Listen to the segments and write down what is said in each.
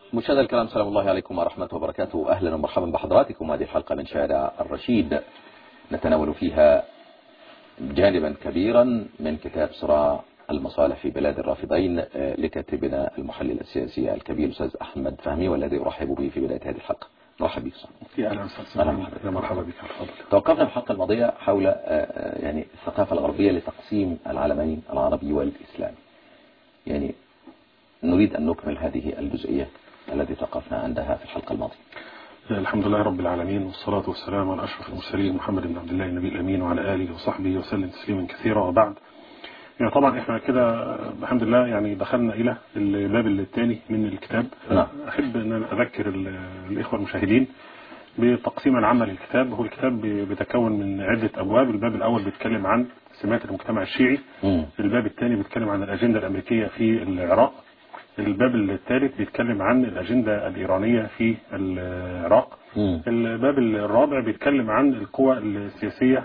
مشاهد الكرام سلام الله عليكم ورحمة وبركاته أهلا ومرحبا بحضراتكم هذه الحلقة من شارع الرشيد نتناول فيها جانبا كبيرا من كتاب صراع المصالح في بلاد الرافضين لكاتبنا المحلل السياسي الكبير الأستاذ أحمد فهمي والذي أرحب به في بداية هذه الحلقة مرحبا بك يا اهلا وسهلا يا مرحبا بك توقفنا في الحلقة الماضية حول يعني الثقافة الغربية لتقسيم العالمين العربي والإسلامي يعني نريد أن نكمل هذه الجزئية التي توقفنا عندها في الحلقة الماضية الحمد لله رب العالمين والصلاة والسلام على أشرف المرسلين محمد بن عبد الله النبي الأمين وعلى آله وصحبه وسلم تسليما كثيرا وبعد يعني طبعا احنا كده الحمد لله يعني دخلنا إلى الباب الثاني من الكتاب نعم. أحب أن أنا أذكر الإخوة المشاهدين بتقسيم العام للكتاب هو الكتاب بيتكون من عدة أبواب الباب الأول بيتكلم عن سمات المجتمع الشيعي مم. الباب الثاني بيتكلم عن الأجندة الأمريكية في العراق الباب الثالث بيتكلم عن الأجندة الإيرانية في العراق مم. الباب الرابع بيتكلم عن القوى السياسية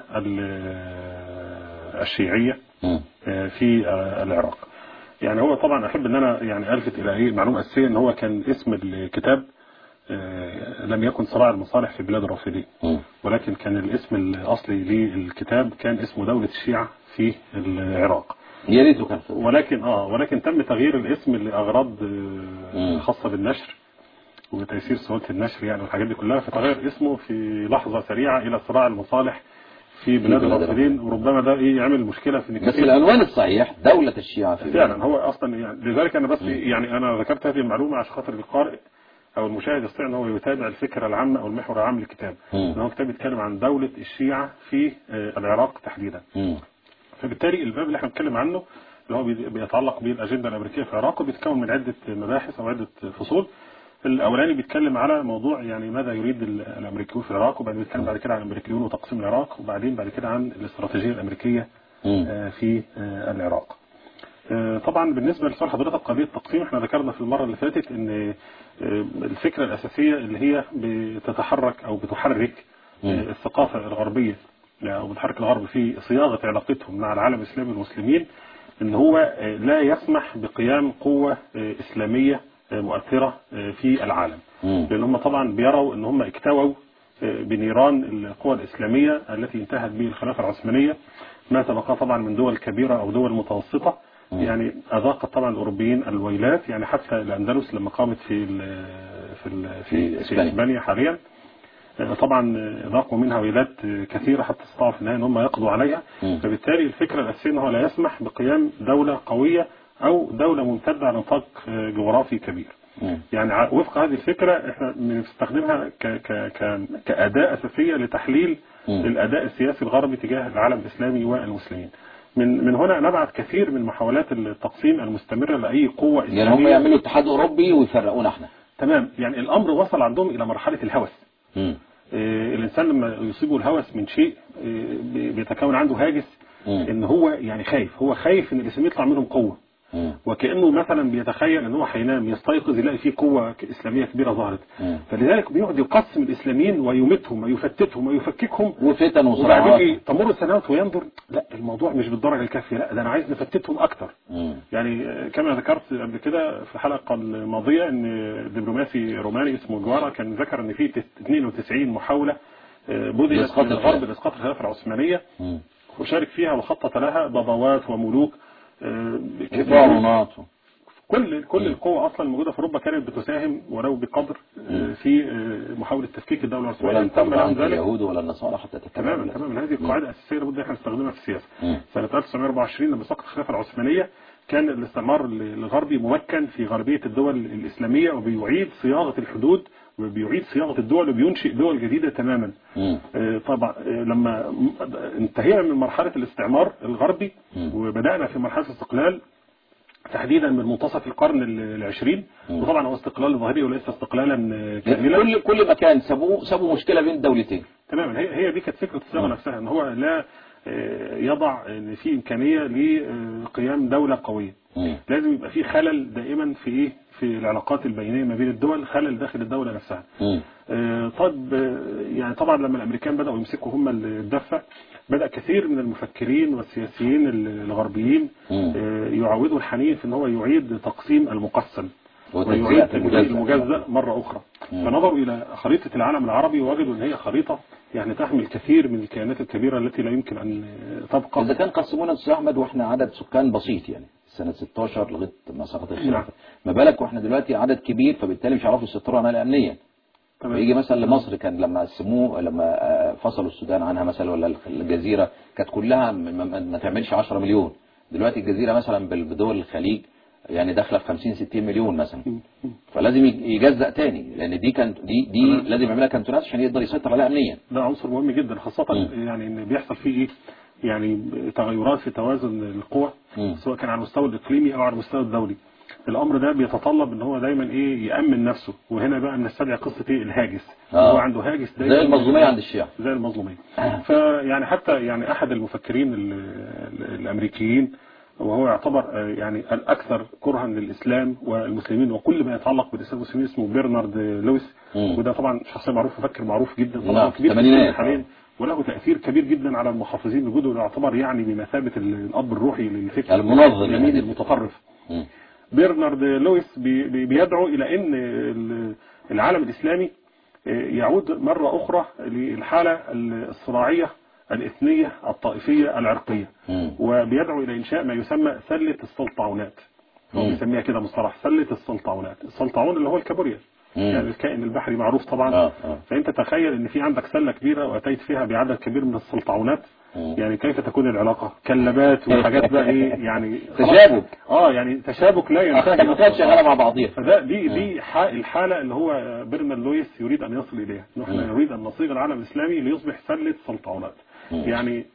الشيعية مم. في العراق يعني هو طبعا أحب أن أنا يعني ألفت إلى إيه معلومة أساسية أن هو كان اسم الكتاب آه، لم يكن صراع المصالح في بلاد الرافدين مم. ولكن كان الاسم الأصلي للكتاب كان اسمه دولة الشيعة في العراق يا ريته كان في ولكن اه ولكن تم تغيير الاسم لاغراض آه، مم. خاصه بالنشر وتيسير سهوله النشر يعني والحاجات دي كلها فتغير اسمه في لحظه سريعه الى صراع المصالح في بلاد بلاد الرافدين وربما ده ايه يعمل مشكله في ان بس كثير العنوان الصحيح دولة الشيعة في فعلا هو اصلا يعني لذلك انا بس يعني انا ذكرت هذه المعلومه عشان خاطر القارئ او المشاهد يستطيع ان هو يتابع الفكره العامه او المحور العام للكتاب مم. ان هو كتاب بيتكلم عن دوله الشيعه في آه، العراق تحديدا مم. فبالتالي الباب اللي احنا بنتكلم عنه اللي هو بي- بيتعلق بالاجنده الامريكيه في العراق بيتكون من عده مباحث او عده فصول الاولاني بيتكلم على موضوع يعني ماذا يريد ال- الامريكيون في العراق وبعدين بيتكلم بعد كده عن الامريكيون وتقسيم العراق وبعدين بعد كده عن الاستراتيجيه الامريكيه مم. آه، في آه، العراق آه، طبعا بالنسبه لسؤال حضرتك قضيه التقسيم احنا ذكرنا في المره اللي فاتت ان آه، الفكره الاساسيه اللي هي بتتحرك او بتحرك مم. آه، الثقافه الغربيه يعني او بتحرك الغرب في صياغه علاقتهم مع العالم الاسلامي والمسلمين ان هو آه، لا يسمح بقيام قوه آه، اسلاميه آه، مؤثره آه، في العالم مم. لان هم طبعا بيروا ان هم اكتووا آه، بنيران القوى الاسلاميه التي انتهت به الخلافه العثمانيه ما سبقها طبعا من دول كبيره او دول متوسطه مم. يعني اذاقت طبعا الاوروبيين الويلات يعني حتى الاندلس لما قامت في ال في ال في في, إسبانيا. في اسبانيا حاليا آه، طبعا آه، ذاقوا منها ويلات آه، كثيره حتى استطاعوا في النهايه ان هم يقضوا عليها مم. فبالتالي الفكره الاساسيه ان هو لا يسمح بقيام دوله قويه او دوله ممتده على نطاق آه، جغرافي كبير مم. يعني ع- وفق هذه الفكرة احنا بنستخدمها ك ك ك كأداة أساسية لتحليل مم. الأداء السياسي الغربي تجاه العالم الإسلامي والمسلمين من من هنا نبعث كثير من محاولات التقسيم المستمرة لأي قوة يعني هم إسلامية يعملوا اتحاد أوروبي ويفرقونا احنا تمام يعني الأمر وصل عندهم إلى مرحلة الهوس مم. آه، الإنسان لما يصيبه الهوس من شيء آه، بي- بيتكون عنده هاجس مم. إن هو يعني خايف هو خايف إن الإسلام يطلع منهم قوة مم. وكأنه مثلا بيتخيل ان هو هينام يستيقظ يلاقي فيه قوة ك- إسلامية كبيرة ظهرت مم. فلذلك بيقعد يقسم الإسلاميين ويمتهم ويفتتهم ويفككهم وفتن وبعدين وصراعات إيه تمر السنوات وينظر لا الموضوع مش بالدرجة الكافية لا ده أنا عايز نفتتهم أكتر مم. يعني آه، كما ذكرت قبل كده في الحلقة الماضية ان دبلوماسي روماني اسمه جوارا كان ذكر ان في تس- 92 محاولة آه، بذلت لإسقاط من الخلافة. الغرب لإسقاط الخلافة العثمانية مم. وشارك فيها وخطط لها بابوات وملوك آه، كثير. وبارونات كل كل القوى اصلا الموجوده في اوروبا كانت بتساهم ولو بقدر آه، في آه، محاوله تفكيك الدوله العثمانيه ولن تم ترضى لهم عنك ذلك اليهود ولا النصارى حتى تتبع تماما ملتهم. تماما هذه القاعده اساسيه لابد احنا نستخدمها في السياسه مم. سنه 1924 لما سقط الخلافه العثمانيه كان الاستعمار الغربي ممكن في غربيه الدول الاسلاميه وبيعيد صياغه الحدود وبيعيد صياغه الدول وبينشئ دول جديده تماما مم. آه، طبعا آه، لما م- انتهينا من مرحله الاستعمار الغربي مم. وبدانا في مرحله الاستقلال تحديدا من منتصف القرن ال- العشرين مم. وطبعا هو استقلال ظاهري وليس استقلالا آه، كاملا كل كل مكان سابوه سابوا مشكلة بين دولتين تماما هي هي دي كانت فكره الصياغه مم. نفسها ان هو لا آه، يضع ان في امكانيه لقيام دوله قويه مم. لازم يبقى في خلل دائما في ايه في العلاقات البينيه ما بين الدول خلل داخل الدوله نفسها مم. آه، طب آه، يعني طبعا لما الامريكان بداوا يمسكوا هم الدفه بدا كثير من المفكرين والسياسيين الغربيين مم. آه، يعودوا الحنين في ان هو يعيد تقسيم المقسم وتجزئة ويعيد تجزئة المجزأ. المجزأ مرة أخرى مم. فنظروا إلى خريطة العالم العربي ووجدوا أن هي خريطة يعني تحمل كثير من الكيانات الكبيرة التي لا يمكن أن تبقى إذا كان قسمونا أستاذ أحمد وإحنا عدد سكان بسيط يعني سنة 16 لغاية ما سقط نعم. الخلافة ما بالك وإحنا دلوقتي عدد كبير فبالتالي مش هيعرفوا يسيطروا عنها أمنيا تمام. ويجي مثلا لمصر كان لما قسموه لما آه، فصلوا السودان عنها مثلا ولا الجزيرة كانت كلها م- ما, ما تعملش 10 مليون دلوقتي الجزيرة مثلا بال- بدول الخليج يعني داخله في 50 60 مليون مثلا فلازم يج- يجزأ تاني لان دي كانت دي دي تمام. لازم يعملها كانتونات عشان يقدر يسيطر عليها امنيا ده عنصر مهم جدا خاصة مم. يعني ان بيحصل فيه ايه يعني تغيرات في توازن القوى مم. سواء كان على المستوى الاقليمي او على المستوى الدولي الامر ده بيتطلب ان هو دايما ايه يامن نفسه وهنا بقى بنستدعي قصه ايه الهاجس آه. هو عنده هاجس دايما زي المظلومية عند الشيعة زي المظلومية فيعني حتى يعني احد المفكرين ال- ال- الامريكيين وهو يعتبر آه، يعني الاكثر كرها للاسلام والمسلمين وكل ما يتعلق بالاسلام والمسلمين اسمه برنارد لويس مم. وده طبعا شخصيه معروف مفكر معروف جدا نعم، طبعا كبير في الثمانينات. السن حاليا وله تاثير كبير جدا على المحافظين وجوده يعتبر يعني بمثابه ال- الاب الروحي للفكر المنظم اليمين لهذه المتطرف مم. برنارد لويس بي- بي- بيدعو إلى أن ال- العالم الإسلامي يعود مرة أخرى للحالة الصراعية الإثنية الطائفية العرقية مم. وبيدعو إلى إنشاء ما يسمى سلة السلطعونات هو مم. بيسميها كده مصطلح سلة السلطعونات السلطعون اللي هو الكابوريا مم. يعني الكائن البحري معروف طبعا آه، آه. فأنت تخيل أن في عندك سلة كبيرة وأتيت فيها بعدد كبير من السلطعونات مم. يعني كيف تكون العلاقة كلبات وحاجات بقى ايه يعني خلاص. تشابك. اه يعني تشابك لا ينتهي كانت شغالة مع بعضيها فده دي دي ح- الحالة اللي هو برنارد لويس يريد أن يصل إليها نحن مم. نريد أن نصيغ العالم الإسلامي ليصبح سلة سلطعونات مم. يعني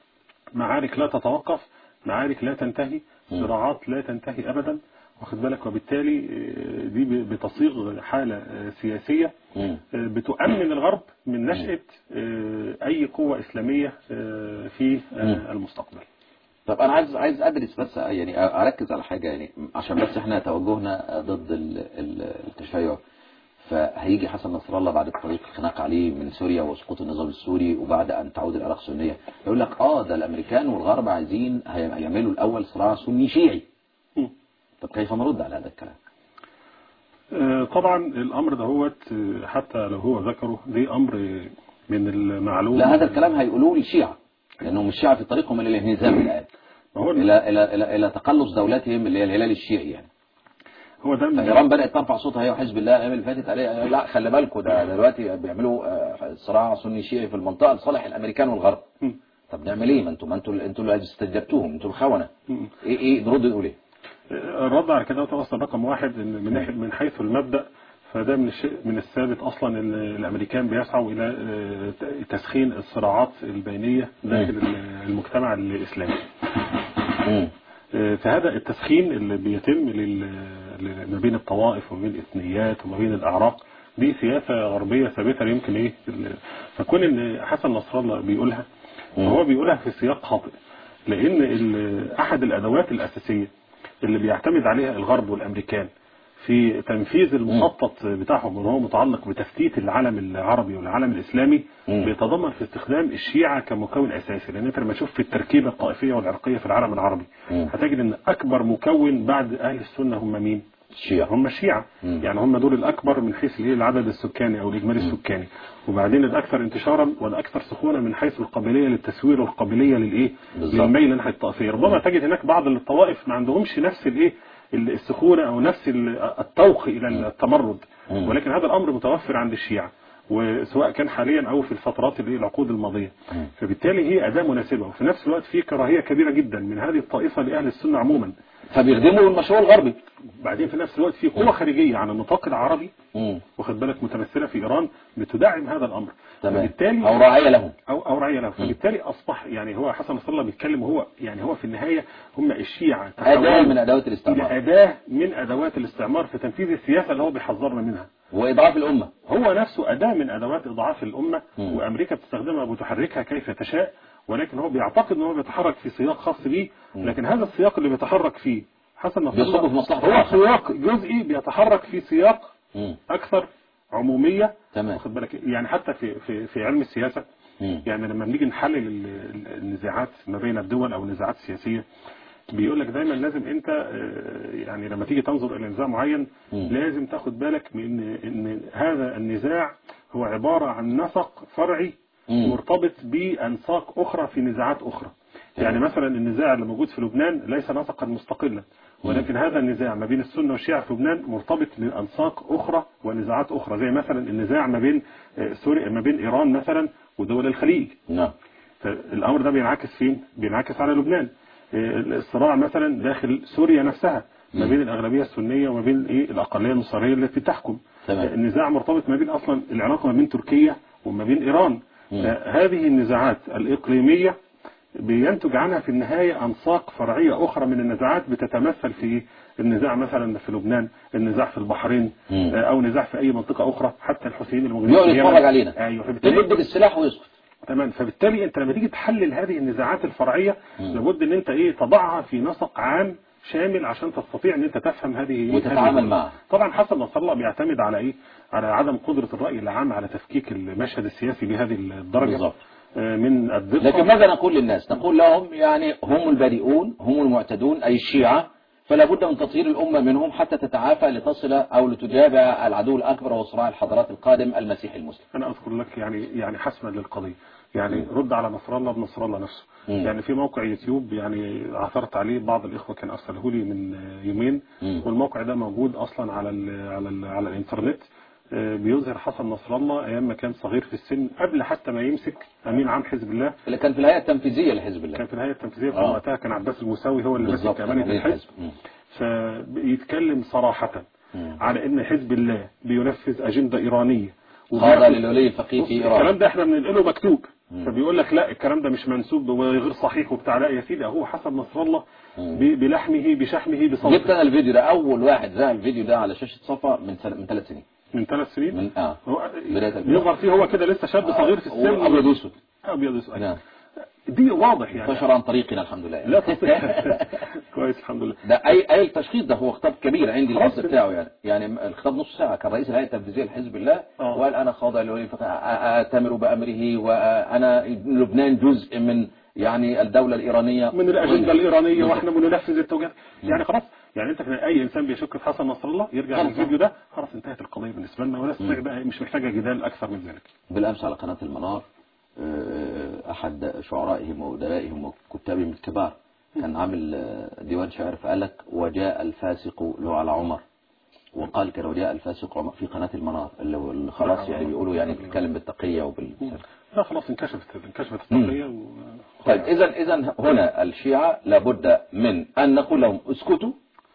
معارك لا تتوقف معارك لا تنتهي مم. صراعات لا تنتهي أبدا واخد بالك وبالتالي آه، دي ب- بتصيغ حالة آه، سياسية مم. آه، بتؤمن الغرب من نشأة آه، أي قوة إسلامية آه، في آه، مم. المستقبل طب انا عايز عايز ادرس بس يعني اركز على حاجه يعني عشان بس احنا توجهنا ضد ال- ال- التشيع فهيجي حسن نصر الله بعد طريق الخناق عليه من سوريا وسقوط النظام السوري وبعد ان تعود العراق سنيه يقول لك اه ده الامريكان والغرب عايزين هيعملوا الاول صراع سني شيعي مم. طب كيف نرد على هذا الكلام؟ آه، طبعا الامر دهوت آه، حتى لو هو ذكره دي امر آه، من المعلوم لا هذا الكلام هيقولوه للشيعة لأنهم الشيعة في طريقهم إلى الانهزام الآن ما هو إلى إلى إلى إلى تقلص دولتهم اللي هي الهلال الشيعي يعني هو ده من فإيران بدأت ترفع صوتها هي وحزب الله الأيام اللي فاتت عليه لا خلي بالكم ده دلوقتي بيعملوا آه، صراع سني شيعي في المنطقة لصالح الأمريكان والغرب مم. طب نعمل إيه ما أنتم ما أنتم أنتم اللي استجبتوهم أنتم الخونة مم. إيه إيه نرد نقول إيه؟ آه، الرد على كده توصل رقم واحد إن من ناحية من حيث المبدأ فده من الشيء من الثابت اصلا ان الامريكان بيسعوا الى آه، تسخين الصراعات البينيه داخل المجتمع الاسلامي. مم. فهذا التسخين اللي بيتم لل- ل- ما بين الطوائف وما بين الاثنيات وما بين الاعراق دي سياسه غربيه ثابته لا يمكن ايه ال- فكون ان حسن نصر الله بيقولها فهو بيقولها في سياق خاطئ لان ال- احد الادوات الاساسيه اللي بيعتمد عليها الغرب والامريكان في تنفيذ المخطط بتاعهم وهو متعلق بتفتيت العالم العربي والعالم الاسلامي مم. بيتضمن في استخدام الشيعة كمكون اساسي لان انت لما تشوف في التركيبه الطائفيه والعرقيه في العالم العربي مم. هتجد ان اكبر مكون بعد اهل السنه هم مين؟ الشيعة هم الشيعة مم. يعني هم دول الأكبر من حيث الايه العدد السكاني أو الإجمالي السكاني وبعدين الأكثر انتشارا والأكثر سخونة من حيث القابلية للتسوير والقابلية للإيه بالظبط. للميل ناحية الطائفية ربما تجد هناك بعض الطوائف ما عندهمش نفس الإيه السخونة أو نفس ال- التوق إلى التمرد مم. ولكن هذا الأمر متوفر عند الشيعة وسواء كان حاليا أو في الفترات اللي العقود الماضية مم. فبالتالي هي أداة مناسبة وفي نفس الوقت في كراهية كبيرة جدا من هذه الطائفة لأهل السنة عموما فبيخدموا المشروع الغربي بعدين في نفس الوقت في قوة خارجية عن النطاق العربي مم. واخد بالك متمثلة في إيران بتدعم هذا الأمر تمام فبالتالي أو راعية لهم أو أو رعية له فبالتالي أصبح يعني هو حسن نصر الله بيتكلم وهو يعني هو في النهاية هم الشيعة أداة تحولوا من أدوات إلى الاستعمار أداة من أدوات الاستعمار في تنفيذ السياسة اللي هو بيحذرنا منها وإضعاف الأمة هو نفسه أداة من أدوات إضعاف الأمة مم. وأمريكا بتستخدمها وبتحركها كيف تشاء ولكن هو بيعتقد أنه بيتحرك في سياق خاص بيه لكن هذا السياق اللي بيتحرك فيه حسن نصر بيصب الله في مصلحته هو العامة. سياق جزئي بيتحرك في سياق مم. أكثر عمومية تمام واخد بالك يعني حتى في في في علم السياسة مم. يعني لما بنيجي نحلل ال- ال- النزاعات ما بين الدول أو النزاعات السياسية بيقول لك دايما لازم انت آه، يعني لما تيجي تنظر الى نزاع معين مم. لازم تاخد بالك من ان ان هذا النزاع هو عباره عن نسق فرعي مم. مرتبط بانساق اخرى في نزاعات اخرى تمام. يعني مثلا النزاع اللي موجود في لبنان ليس نسقا مستقلا ولكن هذا النزاع ما بين السنه والشيعه في لبنان مرتبط بانساق اخرى ونزاعات اخرى زي مثلا النزاع ما بين آه، سوريا ما بين ايران مثلا ودول الخليج نعم فالامر ده بينعكس فين بينعكس على لبنان إيه، الصراع مثلا داخل سوريا نفسها ما مم. بين الاغلبيه السنيه وما بين ايه الاقليه النصرانيه التي تحكم تمام. النزاع مرتبط ما بين اصلا العلاقه ما بين تركيا وما بين ايران مم. هذه النزاعات الاقليميه بينتج عنها في النهايه انساق فرعيه اخرى من النزاعات بتتمثل في النزاع مثلا في لبنان النزاع في البحرين مم. آه، او نزاع في اي منطقه اخرى حتى الحوثيين الموجودين يقعد في اليمن. يتفرج علينا ايوه فبالتالي يمد بالسلاح ويسكت تمام فبالتالي انت لما تيجي تحلل هذه النزاعات الفرعيه مم. لابد ان انت ايه تضعها في نسق عام شامل عشان تستطيع ان انت تفهم هذه وتتعامل هذه معها. طبعا حسن نصر الله بيعتمد على ايه على عدم قدره الراي العام على تفكيك المشهد السياسي بهذه الدرجه بالظبط. آه، من الدقه لكن ماذا نقول للناس نقول لهم يعني هم البريئون هم المعتدون أي الشيعة فلا بد من تطهير الأمة منهم حتى تتعافى لتصل أو لتجابع العدو الأكبر وصراع الحضارات القادم المسيح المسلم انا اذكر لك يعني يعني حسما للقضيه يعني رد على نصر الله بنصر الله نفسه مم. يعني في موقع يوتيوب يعني عثرت عليه بعض الاخوه كان ارسله لي من آه، يومين مم. والموقع ده موجود اصلا على ال على ال على الانترنت آه، بيظهر حسن نصر الله ايام ما كان صغير في السن قبل حتى ما يمسك امين عام حزب الله اللي كان في الهيئة التنفيذية لحزب الله كان في الهيئه التنفيذيه كان آه. وقتها كان عباس الموساوي هو اللي بالظبط ماسك امانه أمين الحزب مم. فبيتكلم صراحه مم. على ان حزب الله بينفذ اجنده ايرانيه قال وبياخد- للولي الفقيه بص، في الكلام إيران ده احنا بننقله مكتوب مم. فبيقول لك لا الكلام ده مش منسوب وغير صحيح وبتاع لا يا سيدي هو حسن نصر الله مم. ب- بلحمه بشحمه جبت بصوته أنا الفيديو ده أول واحد ذا الفيديو ده على شاشة صفا من سنة من ثلاث سنين من ثلاث سنين من آه هو بداية البداية. يظهر فيه هو كده لسه شاب صغير في السن أبيض وأسود ابيض اسود نعم دي واضح يعني انتشر عن طريقنا الحمد لله لا تصير كويس الحمد لله ده اي اي التشخيص ده هو خطاب كبير عندي خلاص الفصل بتاعه يعني يعني الخطاب نص ساعه كان رئيس الهيئه التنفيذيه لحزب الله آه. وقال انا خاضع لولي الفقيه اتمر بامره وانا لبنان جزء من يعني الدوله الايرانيه من الاجنده الايرانيه بالظبط. واحنا بننفذ التوجيهات يعني خلاص يعني انت كان اي انسان بيشك في حسن نصر الله يرجع خلاص. للفيديو ده خلاص انتهت القضيه بالنسبه لنا ولا نستطيع بقى مش محتاجه جدال اكثر من ذلك بالامس على قناه المنار آه، احد شعرائهم وادبائهم وكتابهم الكبار كان عامل آه، ديوان شعر فقال لك وجاء الفاسق له على عمر وقال كده وجاء الفاسق عمر في قناه المنار اللي اللي خلاص يعني بيقولوا يعني بتتكلم بالتقيه وبال لا خلاص انكشفت انكشفت مم. التقنيه و... طيب اذا اذا هنا الشيعة لابد من ان نقول لهم اسكتوا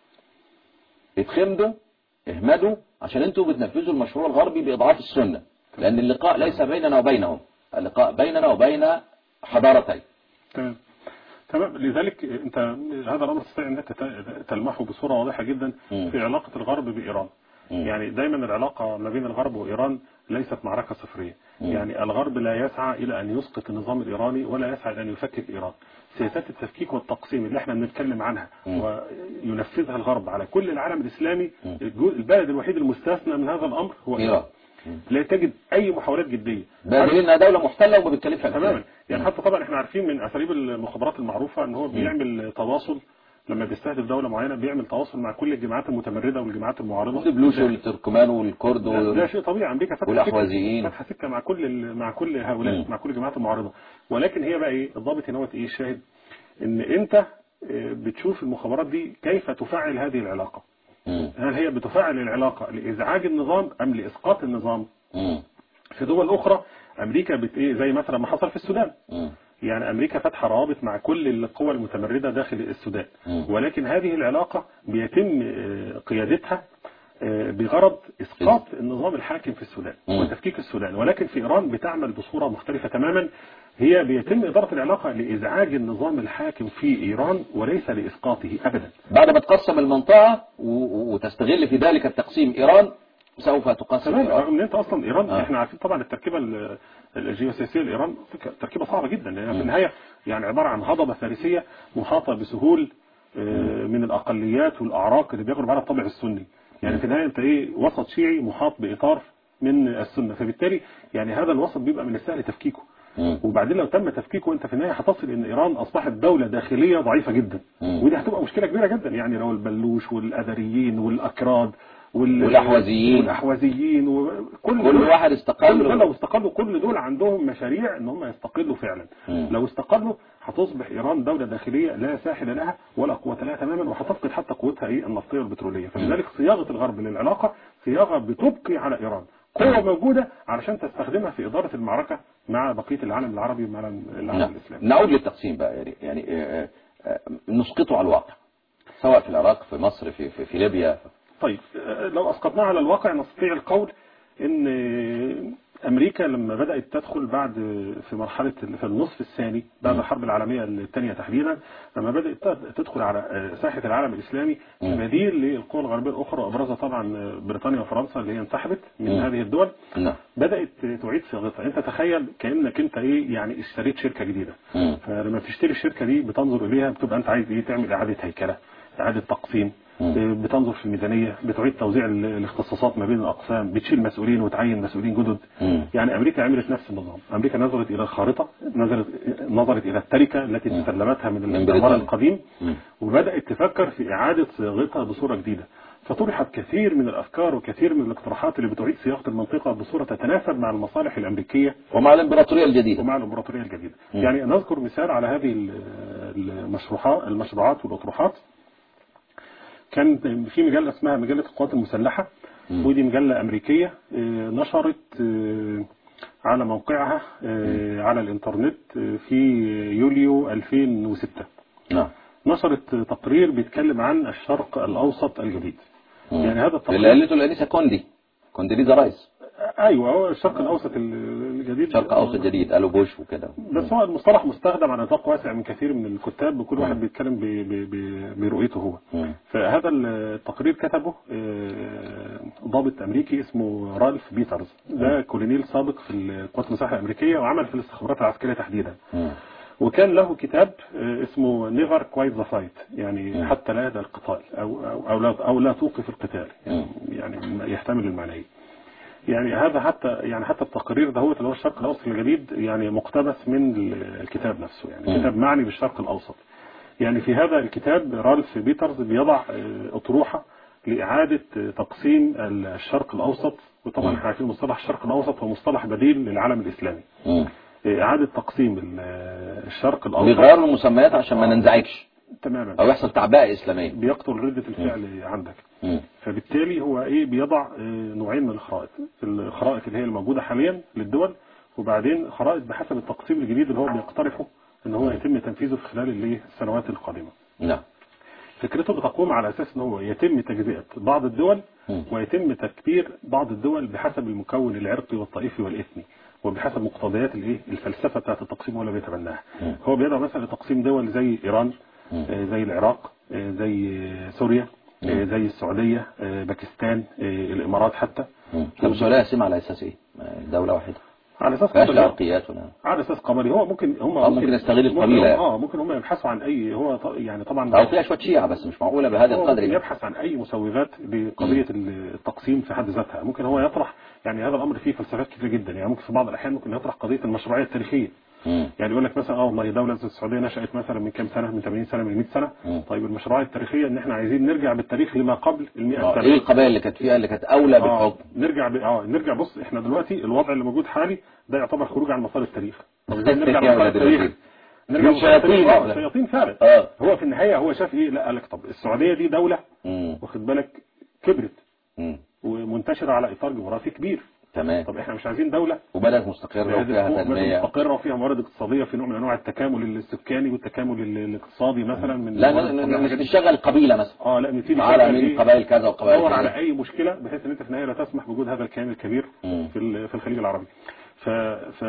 اتخمدوا اهمدوا عشان انتوا بتنفذوا المشروع الغربي باضعاف السنة لان اللقاء ليس بيننا وبينهم اللقاء بيننا وبين حضارتين تمام تمام لذلك انت هذا الامر تستطيع انك ت- تلمحه بصوره واضحه جدا مم. في علاقه الغرب بايران مم. يعني دايما العلاقه ما بين الغرب وايران ليست معركه صفريه مم. يعني الغرب لا يسعى الى ان يسقط النظام الايراني ولا يسعى الى ان يفكك ايران سياسات التفكيك والتقسيم اللي احنا بنتكلم عنها مم. وينفذها الغرب على كل العالم الاسلامي مم. الجو- البلد الوحيد المستثنى من هذا الامر هو ايران ايران لا تجد اي محاولات جديه ده دليل انها دولة محتلة وما بتكلفش عن تماما حاجة. يعني حتى طبعا احنا عارفين من اساليب المخابرات المعروفه ان هو بيعمل تواصل لما بيستهدف دوله معينه بيعمل تواصل مع كل الجماعات المتمرده والجماعات المعارضه البلوش والتركمان والكرد ده, ده وال... شيء طبيعي امريكا فاتحه والأحوازيين. سكه فاتحه سكه مع كل ال- مع كل هؤلاء مم. مع كل الجماعات المعارضه ولكن هي بقى ايه الضابط هنا هو ايه الشاهد ان انت اه، بتشوف المخابرات دي كيف تفعل هذه العلاقه مم. هل هي بتفعل العلاقه لازعاج النظام ام لاسقاط النظام مم. في دول اخرى امريكا بت ايه زي مثلا ما حصل في السودان مم. يعني امريكا فاتحه روابط مع كل القوى المتمرده داخل السودان مم. ولكن هذه العلاقه بيتم آه، قيادتها آه، بغرض اسقاط النظام الحاكم في السودان مم. وتفكيك السودان ولكن في ايران بتعمل بصوره مختلفه تماما هي بيتم اداره العلاقه لازعاج النظام الحاكم في ايران وليس لاسقاطه ابدا بعد ما تقسم المنطقة و... و- وتستغل في ذلك التقسيم ايران سوف تقسم تمام ايران رغم ان انت اصلا ايران آه. آه. احنا عارفين طبعا التركيبه ال- الجيوسياسيه لايران تركيبه صعبه جدا لانها في النهايه يعني عباره عن هضبه فارسيه محاطه بسهول آه، من الاقليات والاعراق اللي بيغلب على الطابع السني يعني في النهايه انت ايه وسط شيعي محاط باطار من السنه فبالتالي يعني هذا الوسط بيبقى من السهل تفكيكه مم. وبعدين لو تم تفكيكه انت في النهايه هتصل ان ايران اصبحت دوله داخليه ضعيفه جدا مم. ودي هتبقى مشكله كبيره جدا يعني لو البلوش والادريين والاكراد وال... والأحوذيين. والاحوذيين وكل كل دول- واحد استقل كل دول لو استقلوا كل دول عندهم مشاريع ان هم يستقلوا فعلا مم. لو استقلوا هتصبح ايران دوله داخليه لا ساحل لها ولا قوه لها تماما وهتفقد حتى قوتها ايه النفطيه والبتروليه فلذلك صياغه الغرب للعلاقه صياغه بتبقي على ايران قوه موجوده علشان تستخدمها في اداره المعركه مع بقيه العالم العربي ومع العالم نعم. الاسلامي نعود للتقسيم بقى يعني يعني آه، آه، نسقطه على الواقع سواء في العراق في مصر في في, في ليبيا طيب آه، لو اسقطناها على الواقع نستطيع القول ان آه، امريكا لما بدات تدخل بعد في مرحله في النصف الثاني بعد الحرب العالميه الثانيه تحديدا لما بدات تدخل على آه، ساحه العالم الاسلامي مم. كبديل للقوى الغربيه الاخرى وابرزها طبعا آه، بريطانيا وفرنسا اللي هي انسحبت من مم. هذه الدول نعم بدات تعيد صياغتها انت تخيل كانك انت ايه يعني اشتريت شركه جديده مم. فلما بتشتري الشركه دي بتنظر اليها بتبقى انت عايز ايه تعمل اعاده هيكله اعاده تقسيم مم. آه، بتنظر في الميزانيه بتعيد توزيع ال- الاختصاصات ما بين الاقسام بتشيل مسؤولين وتعين مسؤولين جدد مم. يعني امريكا عملت نفس النظام امريكا نظرت الى الخارطه نظرت نظرت الى التركه التي مم. تسلمتها من من الاستعمار بريطانيا. القديم مم. وبدات تفكر في اعاده صياغتها بصوره جديده فطرحت كثير من الافكار وكثير من الاقتراحات اللي بتعيد صياغه المنطقه بصوره تتناسب مع المصالح الامريكيه ومع الامبراطوريه الجديده ومع الامبراطوريه الجديده مم. يعني نذكر مثال على هذه ال- المشروعات المشروعات والاطروحات كان في مجله اسمها مجله القوات المسلحه مم. ودي مجله امريكيه آه، نشرت آه، على موقعها آه، على الانترنت آه، في يوليو 2006 نعم نشرت تقرير بيتكلم عن الشرق الاوسط الجديد مم. يعني هذا اللي التقرير قالته الانسه كوندي كونديليزا رايس ايوه هو الشرق الاوسط الجديد شرق اوسط جديد قالوا بوش وكده بس هو المصطلح مستخدم على نطاق واسع من كثير من الكتاب وكل واحد مم. بيتكلم ب- ب- ب- برؤيته هو مم. فهذا التقرير كتبه آه، ضابط امريكي اسمه رالف بيترز ده كولونيل سابق في القوات المسلحه الامريكيه وعمل في الاستخبارات العسكريه تحديدا مم. وكان له كتاب آه، اسمه نيفر كوايت ذا فايت يعني مم. حتى لا يدع القتال او او او لا, أو لا توقف القتال يعني, مم. يعني يحتمل المعنيين يعني هذا حتى يعني حتى التقرير ده هو اللي هو الشرق الاوسط الجديد يعني مقتبس من الكتاب نفسه يعني مم. كتاب معني بالشرق الاوسط يعني في هذا الكتاب رالف بيترز بيضع آه، اطروحه لاعاده آه، تقسيم الشرق الاوسط وطبعا مم. احنا عارفين مصطلح الشرق الاوسط هو مصطلح بديل للعالم الاسلامي مم. آه، اعاده تقسيم ال- آه، الشرق الاوسط بيغيروا المسميات عشان ما ننزعجش تماما او يحصل تعبئه اسلاميه بيقتل ردة الفعل عندك مم. فبالتالي هو ايه بيضع آه، نوعين من الخرائط الخرائط اللي هي الموجودة حاليا للدول وبعدين خرائط بحسب التقسيم الجديد اللي هو بيقترحه ان هو يتم تنفيذه في خلال اللي السنوات القادمة نعم فكرته بتقوم على اساس ان هو يتم تجزئة بعض الدول مم. ويتم تكبير بعض الدول بحسب المكون العرقي والطائفي والاثني وبحسب مقتضيات الايه الفلسفه بتاعت التقسيم هو اللي بيتبناها مم. هو بيدعو مثلا لتقسيم دول زي ايران مم. آه، زي العراق آه، زي آه، سوريا آه، مم. زي السعوديه آه، باكستان آه، الامارات حتى مم. طب السعوديه قسمها على اساس ايه؟ دوله واحده على اساس فيهاش قبلي. العرقيات ولا على اساس قبلي هو ممكن هم آه، ممكن يستغل القبيلة يعني. اه ممكن هم يبحثوا عن اي هو ط- يعني طبعا او فيها شويه شيعه بس مش معقوله بهذا هو القدر يعني. يبحث عن اي مسوغات لقضيه التقسيم في حد ذاتها ممكن هو يطرح يعني هذا الامر فيه فلسفات كتير جدا يعني ممكن في بعض الاحيان ممكن يطرح قضيه المشروعيه التاريخيه مم. يعني يقول لك مثلا اه والله دوله زي السعوديه نشات مثلا من كام سنه من 80 سنه من 100 سنه مم. طيب المشروعيه التاريخيه ان احنا عايزين نرجع بالتاريخ لما قبل ال 100 آه، سنه ايه القبائل اللي كانت فيها اللي كانت اولى اه بالحكم نرجع ب... اه نرجع بص احنا دلوقتي الوضع اللي موجود حالي ده يعتبر خروج عن مسار التاريخ طب ازاي نرجع يا لمسار ولاد التاريخ الذين. نرجع من لمسار التاريخ. شياطين اه إحنا. شياطين فعلا اه هو في النهايه هو شاف ايه لا قال لك طب السعوديه دي دوله مم. واخد بالك كبرت مم. ومنتشره على اطار جغرافي كبير تمام طب احنا مش عايزين دوله وبدات مستقره وفيها بلد تنميه مستقره وفيها موارد اقتصاديه في نوع من انواع التكامل السكاني والتكامل ال- الاقتصادي مثلا من لا الموارد ن- ن- الطبيعية مش والحاجات دي. نشتغل قبيله مثلا اه لا نبتدي تعالى نشغل من إيه؟ قبائل كذا وقبائل دور كذا على اي مشكله بحيث ان انت في النهايه لا تسمح بوجود هذا الكيان الكبير مم. في ال- في الخليج العربي ف ف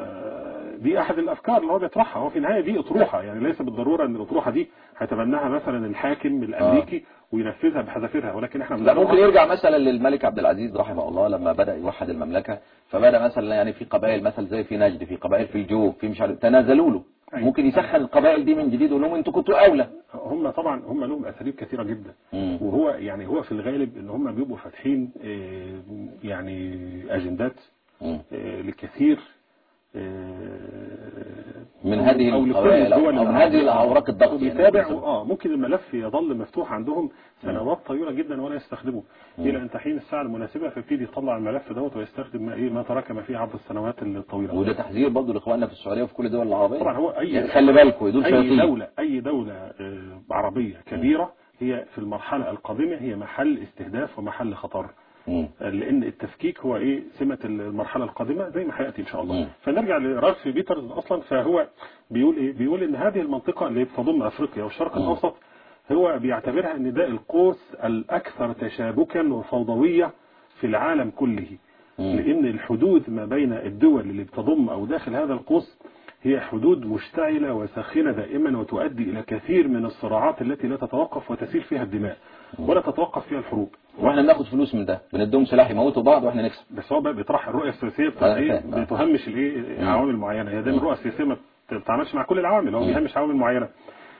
دي احد الافكار اللي هو بيطرحها هو في النهايه دي اطروحه يعني ليس بالضروره ان الاطروحه دي هيتبناها مثلا الحاكم الامريكي وينفذها بحذافيرها ولكن احنا لا بندورها- ممكن يرجع مثلا للملك عبد العزيز رحمه الله لما بدا يوحد المملكه فبدا مثلا يعني في قبائل مثلا زي في نجد في قبائل في الجوف في مش عارف تنازلوا له أيوة. ممكن يسخن القبائل دي من جديد ويقول لهم انتوا كنتوا اولى هم طبعا هم لهم اساليب كثيره جدا مم. وهو يعني هو في الغالب ان هم بيبقوا فاتحين آه، يعني اجندات مم. آه، لكثير آه، من هذه أو لكل القبائل أو الدول أو من العربية. هذه الأوراق الضغط يعني. وبيتابع اه ممكن الملف يظل مفتوح عندهم سنوات طويله جدا ولا يستخدمه الى ان تحين الساعه المناسبه فيبتدي يطلع الملف دوت ويستخدم ما ايه ما تراكم فيه عبر السنوات الطويله وده تحذير برضه لاخواننا في السعوديه وفي كل الدول العربيه طبعا هو اي يعني خلي بالكم دول اي شياطين دوله اي دوله آه، عربيه كبيره هي في المرحله القادمه هي محل استهداف ومحل خطر مم. لان التفكيك هو ايه سمه المرحله القادمه زي ما هياتي ان شاء الله مم. فنرجع لرالف بيترز اصلا فهو بيقول ايه بيقول ان هذه المنطقه اللي بتضم افريقيا والشرق مم. الاوسط هو بيعتبرها ان ده القوس الاكثر تشابكا وفوضويه في العالم كله مم. لان الحدود ما بين الدول اللي بتضم او داخل هذا القوس هي حدود مشتعلة وساخنة دائما وتؤدي إلى كثير من الصراعات التي لا تتوقف وتسيل فيها الدماء ولا تتوقف فيها الحروب واحنا بناخد فلوس من ده بنديهم سلاح يموتوا بعض واحنا نكسب بس هو بقى بيطرح الرؤيه السياسيه بتاع أنا ايه فاهم، آه. بتهمش الايه عوامل معينه هي دايما الرؤيه السياسيه ما بتتعاملش مع كل العوامل هو بيهمش عوامل معينه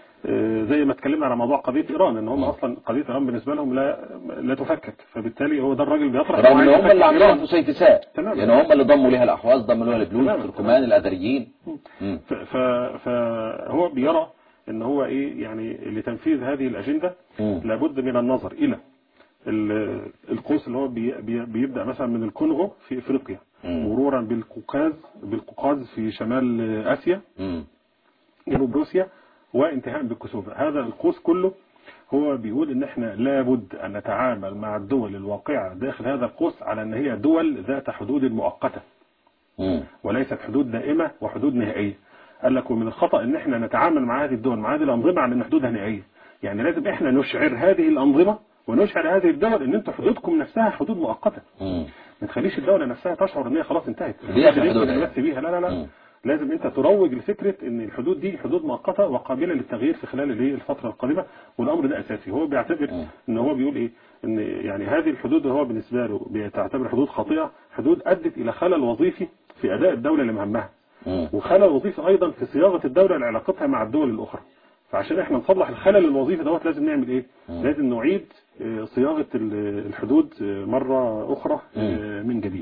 آه، زي ما اتكلمنا على موضوع قضيه ايران ان هم اصلا قضيه ايران بالنسبه لهم لا لا تفكك فبالتالي هو ده الراجل بيطرح رغم ان معايا هم يفكك اللي عملوها إيران. فسيفساء تمام. يعني هم اللي ضموا ليها الاحواز ضموا ليها البلوز تمام. التركمان الاذريين مم. ف- ف- فهو بيرى ان هو ايه يعني لتنفيذ هذه الاجنده مم. لابد من النظر الى ال- القوس اللي هو بي- بي- بيبدا مثلا من الكونغو في افريقيا مم. مرورا بالقوقاز بالقوقاز في شمال اسيا مم. جنوب روسيا وانتهاء بالكسوفة هذا القوس كله هو بيقول ان احنا لابد ان نتعامل مع الدول الواقعة داخل هذا القوس على ان هي دول ذات حدود مؤقتة مم. وليست حدود دائمة وحدود نهائية قال لك ومن الخطأ ان احنا نتعامل مع هذه الدول مع هذه الانظمة على ان حدودها نهائية يعني لازم احنا نشعر هذه الانظمة ونشعر هذه الدول ان انتوا حدودكم نفسها حدود مؤقتة مم. ما تخليش الدولة نفسها تشعر ان هي خلاص انتهت دي آخر اللي حدودها يمكن يعني. نمسي بيها لا لا لا مم. لازم انت تروج لفكرة ان الحدود دي حدود مؤقتة وقابلة للتغيير في خلال الايه الفترة القادمة والامر ده اساسي هو بيعتبر مم. ان هو بيقول ايه ان يعني هذه الحدود هو بالنسبة له بيعتبر حدود خاطئة حدود ادت الى خلل وظيفي في اداء الدولة لمهامها مم. وخلل وظيفي ايضا في صياغة الدولة لعلاقتها مع الدول الاخرى فعشان احنا نصلح الخلل الوظيفي دوت لازم نعمل ايه لازم نعيد آه، صياغة ال- الحدود آه، مرة اخرى آه، من جديد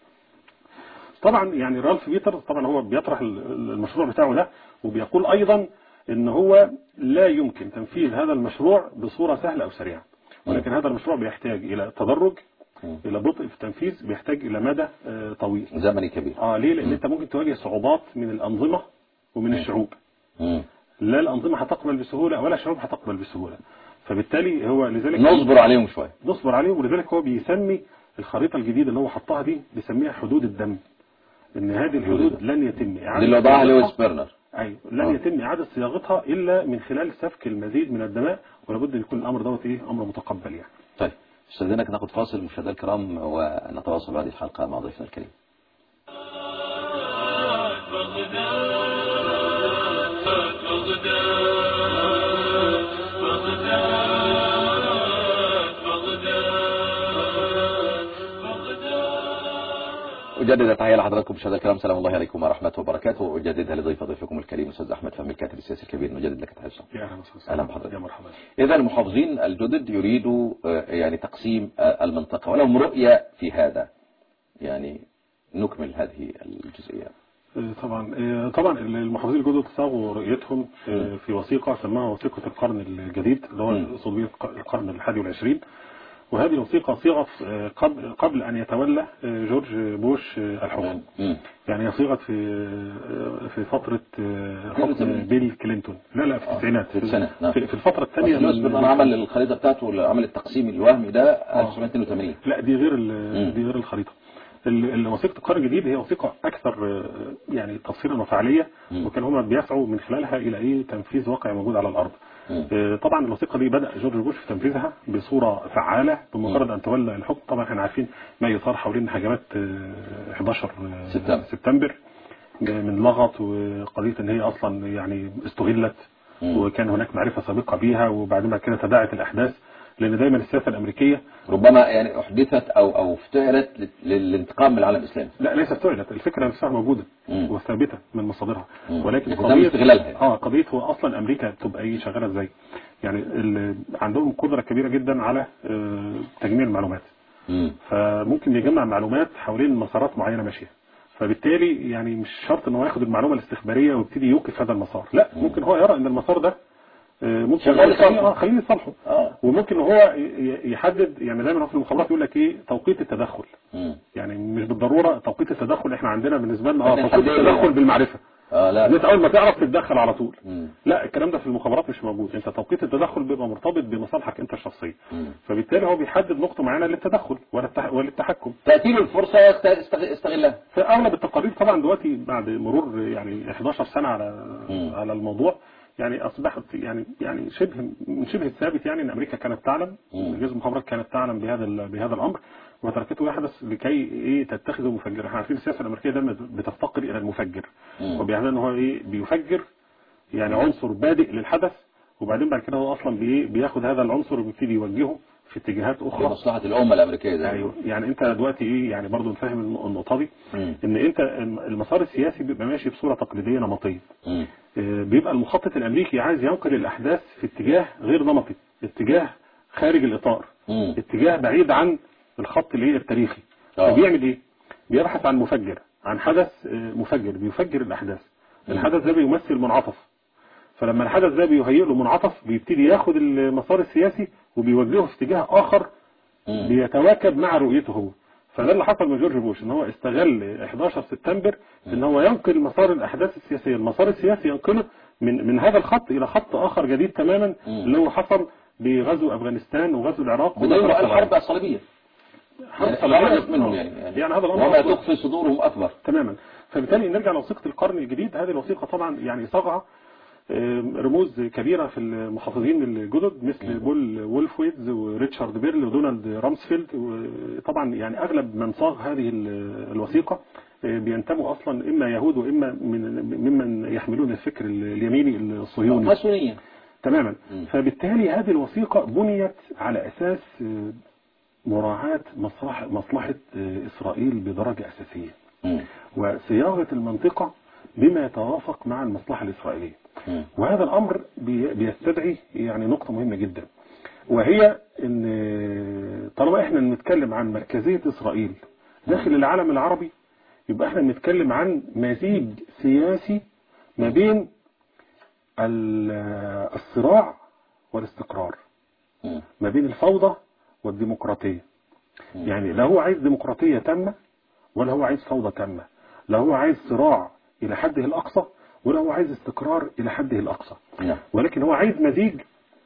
طبعا يعني رالف بيتر طبعا هو بيطرح ال- المشروع بتاعه ده وبيقول ايضا ان هو لا يمكن تنفيذ هذا المشروع بصورة سهلة او سريعة ولكن هذا المشروع بيحتاج الى تدرج مم. الى بطء في التنفيذ بيحتاج الى مدى آه، طويل زمني كبير اه ليه لان انت ممكن تواجه صعوبات من الانظمة ومن الشعوب مم. لا الانظمة هتقبل بسهولة ولا الشعوب هتقبل بسهولة فبالتالي هو لذلك نصبر عليهم شويه نصبر عليهم ولذلك هو بيسمي الخريطة الجديدة اللي هو حطها دي بيسميها حدود الدم ان هذه الحدود لن يتم دي اعادة اللي وضعها صياغتها- لويس بيرنر ايوه لن آه. يتم اعادة صياغتها الا من خلال سفك المزيد من الدماء ولابد ان يكون الامر دوت ايه امر متقبل يعني طيب استاذنك ناخد فاصل مشاهدينا الكرام ونتواصل بعد الحلقه مع ضيفنا الكريم أجدد التحية لحضراتكم مشاهدينا الكرام سلام الله عليكم ورحمة وبركاته وأجددها لضيف ضيفكم الكريم الأستاذ أحمد فهمي الكاتب السياسي الكبير نجدد لك تحية يا اهلا وسهلا أهلا بحضرتك. يا مرحبا إذا المحافظين الجدد يريدوا آه، يعني تقسيم آه، المنطقة ولهم رؤية في هذا يعني نكمل هذه الجزئية آه، طبعا آه، طبعا المحافظين الجدد صاغوا رؤيتهم آه، في وثيقة سماها وثيقة القرن الجديد اللي مم. هو صدور القرن الحادي والعشرين وهذه الوثيقة صيغت آه، قبل قبل أن يتولى آه، جورج بوش آه، الحكم مم. يعني هي صيغت في آه، في فترة آه، حكم 82. بيل كلينتون لا لا في التسعينات في السنة، نعم. في في الفترة الثانية الناس بيرنر عمل الخريطة بتاعته عمل التقسيم الوهمي ده 1982 لا دي غير مم. ال- دي غير الخريطة ال- ال- وثيقة القرن الجديد هي وثيقة أكثر آه، يعني تفصيلا وفعالية مم. وكان هما بيسعوا من خلالها إلى إيه تنفيذ واقع موجود على الأرض مم. آه، طبعا الوثيقة دي بدأ جورج بوش في تنفيذها بصورة فعالة بمجرد أن تولى الحكم طبعا احنا عارفين ما يثار حوالين هجمات آه، 11 آه، سبتمبر. سبتمبر من لغط وقضية ان هي اصلا يعني استغلت مم. وكان هناك معرفة سابقة بيها وبعدين بعد كده تداعت الاحداث لان دايما السياسة الامريكية ربما يعني أحدثت أو أو افتعلت لل- للانتقام من العالم الإسلامي لا ليست فعلت الفكرة نفسها موجودة مم. وثابتة من مصادرها مم. ولكن لكن تم قضية استغلالها. اه قضية هو اصلا امريكا بتبقى ايه شغالة ازاي يعني ال- عندهم قدرة كبيرة جدا على آه، تجميع المعلومات مم. فممكن يجمع معلومات حوالين مسارات معينة ماشية فبالتالي يعني مش شرط ان هو ياخد المعلومه الاستخباريه ويبتدي يوقف هذا المسار لا ممكن هو يرى ان المسار ده آه، ممكن شغال هو يخليه- لصالحه. آه، خليه لصالحه اه وممكن هو ي- ي- يحدد يعني دايما هو في المخابرات يقول لك ايه توقيت التدخل مم. يعني مش بالضروره توقيت التدخل احنا عندنا بالنسبه لنا اه إحنا توقيت نحدده التدخل يعني. بالمعرفه اه لا الناس اول ما تعرف تتدخل على طول مم. لا الكلام ده في المخابرات مش موجود انت توقيت التدخل بيبقى مرتبط بمصالحك انت الشخصيه مم. فبالتالي هو بيحدد نقطه معينه للتدخل ولا التح- وللتحكم تأتي له الفرصة يست- يستغ- يستغلها في اغلب التقارير طبعا دلوقتي بعد مرور يعني 11 سنه على مم. على الموضوع يعني اصبحت يعني يعني شبه من شبه الثابت يعني ان امريكا كانت تعلم مم. اجهزه المخابرات كانت تعلم بهذا ال- بهذا الامر وتركته يحدث لكي ايه تتخذ مفجرا احنا عارفين السياسه الامريكيه دايما بتفتقر الى المفجر مم. وبيعمل ان هو ايه بيفجر يعني عنصر بادئ للحدث وبعدين بعد كده هو اصلا بي بياخد هذا العنصر وبيبتدي يوجهه في اتجاهات اخرى لمصلحة الأمة الأمريكية ده ايوه يعني انت دلوقتي ايه يعني برضو نفهم الن- النقطه دي مم. ان انت المسار السياسي بيبقى ماشي بصوره تقليديه نمطيه مم. آه، بيبقى المخطط الامريكي عايز ينقل الاحداث في اتجاه غير نمطي اتجاه خارج الاطار مم. اتجاه بعيد عن الخط الايه التاريخي آه. فبيعمل ايه بيبحث عن مفجر عن حدث آه، مفجر بيفجر الاحداث مم. الحدث ده بيمثل منعطف فلما الحدث ده بيهيئ له منعطف بيبتدي ياخد المسار السياسي وبيوجهه في اتجاه اخر مم. بيتواكب مع رؤيته هو فده اللي حصل من جورج بوش ان هو استغل 11 سبتمبر في ان هو ينقل مسار الاحداث السياسيه المسار السياسي ينقله من من هذا الخط الى خط اخر جديد تماما مم. اللي هو حصل بغزو افغانستان وغزو العراق بدون وغزو الحرب الصليبية حرب يعني صليبية. خرجت منهم يعني يعني هذا الامر وما أصلاً. تخفي صدورهم أكبر تماما فبالتالي نرجع لوثيقه القرن الجديد هذه الوثيقه طبعا يعني صاغها آم، رموز كبيرة في المحافظين الجدد مثل بول وولفويدز وريتشارد بيرل ودونالد رامسفيلد وطبعا يعني أغلب من صاغ هذه ال- الوثيقة آه، بينتموا أصلا إما يهود وإما من ممن يحملون الفكر اليميني الصهيوني ماسونية تماما مم. فبالتالي هذه الوثيقة بنيت على أساس آه، مراعاة مصلحة, مصلحة آه، إسرائيل بدرجة أساسية مم. وصياغة المنطقة بما يتوافق مع المصلحة الإسرائيلية مم. وهذا الأمر بي- بيستدعي يعني نقطة مهمة جدا وهي ان طالما احنا بنتكلم عن مركزية إسرائيل داخل العالم العربي يبقى احنا بنتكلم عن مزيج سياسي ما بين ال- الصراع والاستقرار مم. ما بين الفوضى والديمقراطية يعني لا هو عايز ديمقراطية تامة ولا هو عايز فوضى تامة لا هو عايز صراع إلى حده الأقصى ولا هو عايز استقرار إلى حده الأقصى نعم ولكن هو عايز مزيج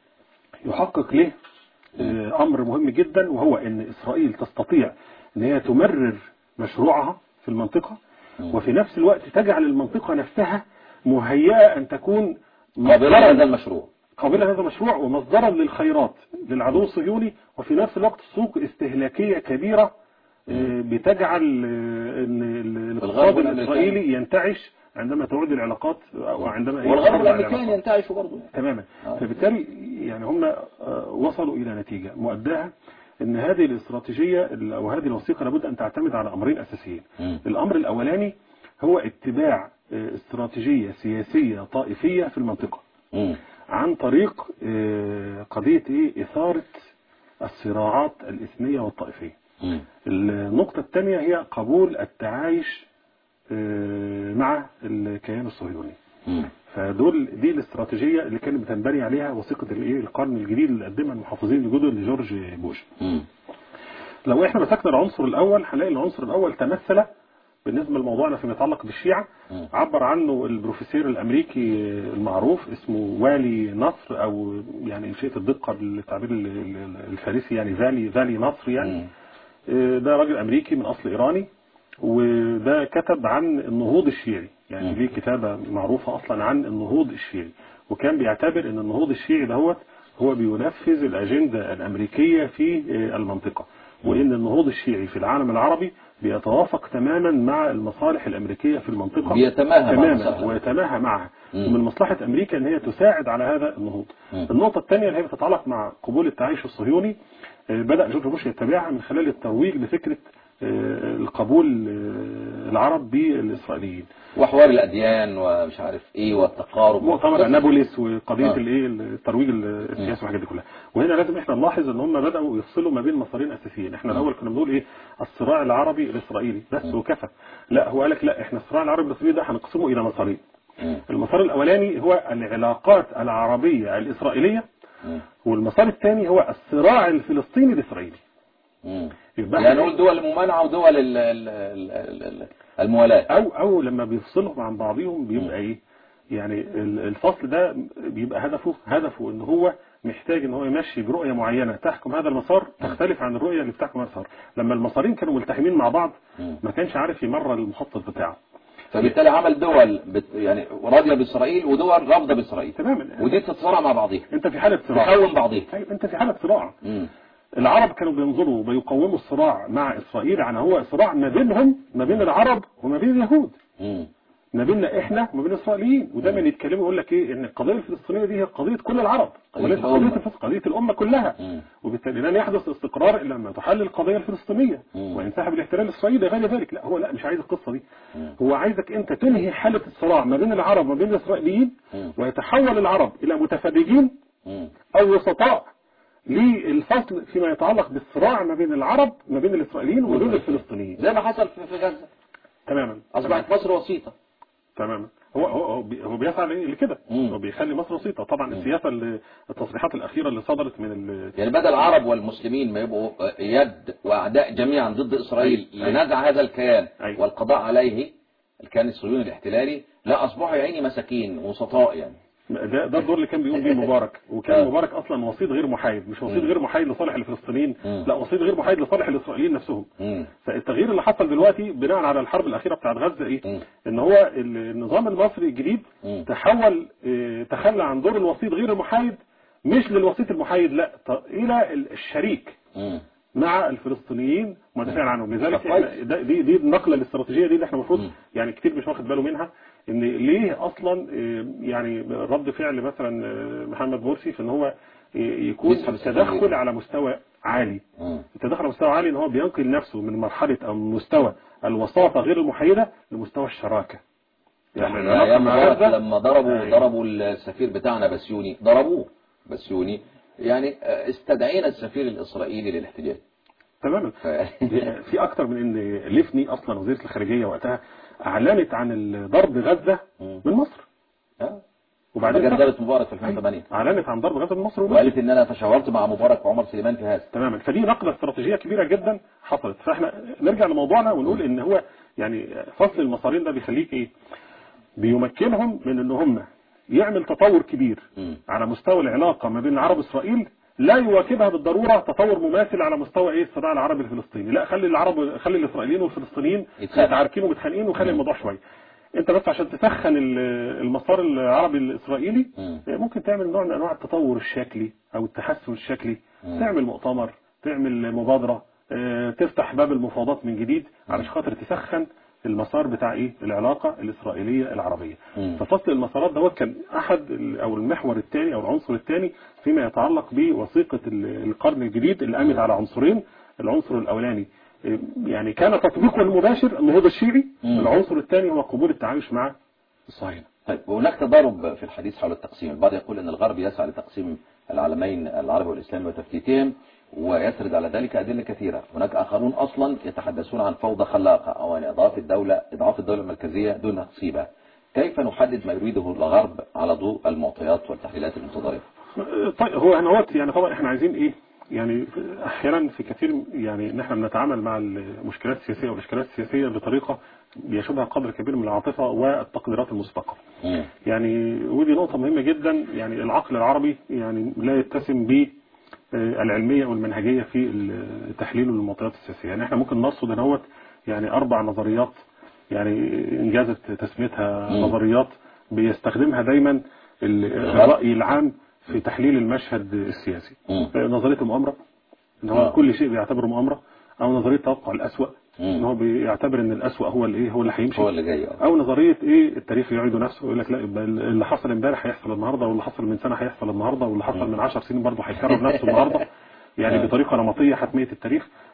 يحقق له آه، أمر مهم جدا وهو أن إسرائيل تستطيع أن هي تمرر مشروعها في المنطقة وفي نفس الوقت تجعل المنطقة نفسها مهيئة أن تكون قابلة مصدراً هذا المشروع قابلة هذا المشروع ومصدرا للخيرات للعدو الصهيوني وفي نفس الوقت سوق استهلاكية كبيرة آه، بتجعل آه، ان ال- الغرب الاقتصاد والأمريكان. الاسرائيلي ينتعش عندما تعود العلاقات او عندما إيه والغرب ترجع الأمريكان العلاقات. ينتعشوا برضه تماما آه. فبالتالي يعني هم آه، وصلوا الى نتيجه مؤداها ان هذه الاستراتيجيه ال- او هذه الوثيقه لابد ان تعتمد على امرين اساسيين مم. الامر الاولاني هو اتباع آه، استراتيجيه سياسيه طائفيه في المنطقه مم. عن طريق آه، قضيه ايه اثاره الصراعات الاثنيه والطائفيه مم. النقطه الثانيه هي قبول التعايش آه، مع الكيان الصهيوني مم. فدول دي الاستراتيجيه اللي كانت بتنبني عليها وثيقه الايه القرن الجديد اللي قدمها المحافظين الجدد لجورج بوش مم. لو احنا مسكنا العنصر الاول هنلاقي العنصر الاول تمثل بالنسبه لموضوعنا فيما يتعلق بالشيعه مم. عبر عنه البروفيسور الامريكي المعروف اسمه والي نصر او يعني ان شئت الدقه بالتعبير ال- ال- الفارسي يعني فالي فالي نصر يعني مم. آه، ده راجل امريكي من اصل ايراني وده كتب عن النهوض الشيعي يعني مم. ليه كتابة معروفة اصلا عن النهوض الشيعي وكان بيعتبر ان النهوض الشيعي دهوت هو بينفذ الاجندة الامريكية في آه، المنطقة وان النهوض الشيعي في العالم العربي بيتوافق تماما مع المصالح الامريكية في المنطقة بيتماهى مع تماما المصالح. ويتماهى معها مم. ومن مصلحة امريكا ان هي تساعد على هذا النهوض مم. النقطة الثانية اللي هي بتتعلق مع قبول التعايش الصهيوني آه، بدأ جورج بوش يتبعها من خلال الترويج لفكرة آه، القبول آه، العرب بالاسرائيليين وحوار الاديان ومش عارف ايه والتقارب مؤتمر انابوليس وقضيه آه. الايه الترويج السياسي والحاجات دي كلها وهنا لازم احنا نلاحظ ان هم بداوا يفصلوا ما بين مسارين اساسيين احنا الاول كنا بنقول ايه الصراع العربي الاسرائيلي بس وكفى لا هو قال لك لا احنا الصراع العربي الاسرائيلي ده هنقسمه الى مسارين مم. المسار الاولاني هو العلاقات العربيه الاسرائيليه مم. والمسار الثاني هو الصراع الفلسطيني الاسرائيلي مم. يبقى يعني إحنا- نقول دول الممانعه ودول ال- ال- ال- ال- ال- الموالاه او او لما بيفصلهم عن بعضهم بيبقى ايه يعني ال- الفصل ده بيبقى هدفه هدفه ان هو محتاج ان هو يمشي برؤيه معينه تحكم هذا المسار تختلف عن الرؤيه اللي بتحكم هذا المسار لما المسارين كانوا ملتحمين مع بعض مم. ما كانش عارف يمرر المخطط بتاعه فبالتالي عمل دول بت يعني راضيه باسرائيل ودول رافضه باسرائيل تماما ودي تتصارع مع بعضها انت في حاله صراع تخون بعضها أيوة، انت في حاله صراع مم. العرب كانوا بينظروا وبيقوموا الصراع مع اسرائيل عن هو صراع ما بينهم ما بين العرب وما بين اليهود مم. ما بيننا احنا وما بين الاسرائيليين ودايما يتكلموا يقول لك ايه ان القضيه الفلسطينيه دي هي قضيه كل العرب قضية وليس الأمة. قضيه الفلسطين قضيه الامه كلها مم. وبالتالي لن يحدث استقرار الا لما تحل القضيه الفلسطينيه مم. وينسحب الاحتلال الاسرائيلي غير ذلك لا هو لا مش عايز القصه دي مم. هو عايزك انت تنهي حاله الصراع ما بين العرب وما بين الاسرائيليين مم. ويتحول العرب الى متفرجين مم. او وسطاء للفصل فيما يتعلق بالصراع ما بين العرب ما بين الاسرائيليين وما بين الفلسطينيين زي ما حصل في في غزه تماما اصبحت مصر وسيطه تماما هو هو هو بي- هو بيسعى لإيه؟ لكده مم. هو بيخلي مصر وسيطه طبعا السياسه اللي التصريحات الاخيره اللي صدرت من ال- يعني بدل العرب والمسلمين ما يبقوا يد واعداء جميعا ضد اسرائيل أيوة. لنزع هذا الكيان أيوة. والقضاء عليه الكيان الصهيوني الاحتلالي لا اصبحوا يا عيني مساكين وسطاء يعني ده ده الدور اللي كان بيقوم بيه مبارك وكان آه. مبارك اصلا وسيط غير محايد مش وسيط مم. غير محايد لصالح الفلسطينيين مم. لا وسيط غير محايد لصالح الاسرائيليين نفسهم مم. فالتغيير اللي حصل دلوقتي بناء على الحرب الاخيره بتاعت غزه مم. ايه ان هو النظام المصري الجديد مم. تحول آه، تخلى عن دور الوسيط غير المحايد مش للوسيط المحايد لا ط- الى الشريك مم. مع الفلسطينيين مدافعا عنهم لذلك طب كويس. إحنا- ده- دي دي النقله الاستراتيجيه دي اللي احنا المفروض مم. يعني كتير مش واخد باله منها ان ليه اصلا آه، يعني رد فعل مثلا آه، محمد مرسي في ان هو آه، يكون يسحب السفير. تدخل على مستوى عالي مم. التدخل على مستوى عالي ان هو بينقل نفسه من مرحله او من مستوى الوساطه غير المحايده لمستوى الشراكه يعني العلاقة ايام مع مبارك غزة- لما ضربوا أيوة. ضربوا السفير بتاعنا بسيوني ضربوه بسيوني يعني آه، استدعينا السفير الاسرائيلي للاحتجاج تماما ف... في اكتر من ان ليفني اصلا وزيره الخارجيه وقتها اعلنت عن ضرب غزه مم. من مصر آه. وبعدين جدلت مبارك في 2008 اعلنت عن ضرب غزه من مصر ومصر وقالت ان انا تشاورت مع مبارك وعمر سليمان في هذا تماما فدي نقله استراتيجيه كبيره جدا حصلت فاحنا نرجع لموضوعنا ونقول ان هو يعني فصل المسارين ده بيخليك ايه بيمكنهم من ان هم يعمل تطور كبير مم. على مستوى العلاقه ما بين العرب واسرائيل لا يواكبها بالضروره تطور مماثل على مستوى ايه الصراع العربي الفلسطيني لا خلي العرب خلي الاسرائيليين والفلسطينيين يتخانقوا. متعاركين ومتخانقين وخلي الموضوع شويه انت بس عشان تسخن ال- المسار العربي الاسرائيلي مم. ممكن تعمل نوع من انواع التطور الشكلي او التحسن الشكلي مم. تعمل مؤتمر تعمل مبادره آه، تفتح باب المفاوضات من جديد علشان خاطر تسخن المسار بتاع ايه العلاقه الاسرائيليه العربيه مم. ففصل المسارات دوت كان احد ال- او المحور الثاني او العنصر الثاني فيما يتعلق بوثيقه ال- القرن الجديد اللي قامت على عنصرين العنصر الاولاني آه، يعني كان تطبيقه المباشر النهوض الشيعي مم. العنصر الثاني هو قبول التعايش مع الصهاينه طيب وهناك تضارب في الحديث حول التقسيم البعض يقول ان الغرب يسعى لتقسيم العالمين العربي والاسلامي وتفتيتهم ويسرد على ذلك ادله كثيره هناك اخرون اصلا يتحدثون عن فوضى خلاقه او عن اضعاف الدوله اضعاف الدوله المركزيه دون تقسيمها كيف نحدد ما يريده الغرب على ضوء المعطيات والتحليلات المتضاربه طيب هو هنا هوت يعني طبعا احنا عايزين ايه يعني احيانا في كثير يعني ان احنا بنتعامل مع المشكلات السياسيه والاشكالات السياسيه بطريقه بيشوبها قدر كبير من العاطفه والتقديرات المسبقه. مم. يعني ودي نقطه مهمه جدا يعني العقل العربي يعني لا يتسم ب العلميه والمنهجيه في التحليل والمعطيات السياسيه، يعني احنا ممكن نرصد هنا هوت يعني اربع نظريات يعني انجازت تسميتها مم. نظريات بيستخدمها دايما ال- الراي العام في تحليل المشهد السياسي. مم. نظريه المؤامره ان هو آه. كل شيء بيعتبره مؤامره او نظريه توقع الاسوأ مم. ان هو بيعتبر ان الاسوأ هو اللي ايه هو اللي هيمشي هو اللي جاي آه. او نظريه ايه التاريخ يعيد نفسه يقول لك لا يبقى اللي حصل امبارح هيحصل النهارده واللي حصل من سنه هيحصل النهارده واللي حصل من 10 سنين برضه هيكرر نفسه النهارده يعني آه. بطريقه نمطيه حتميه التاريخ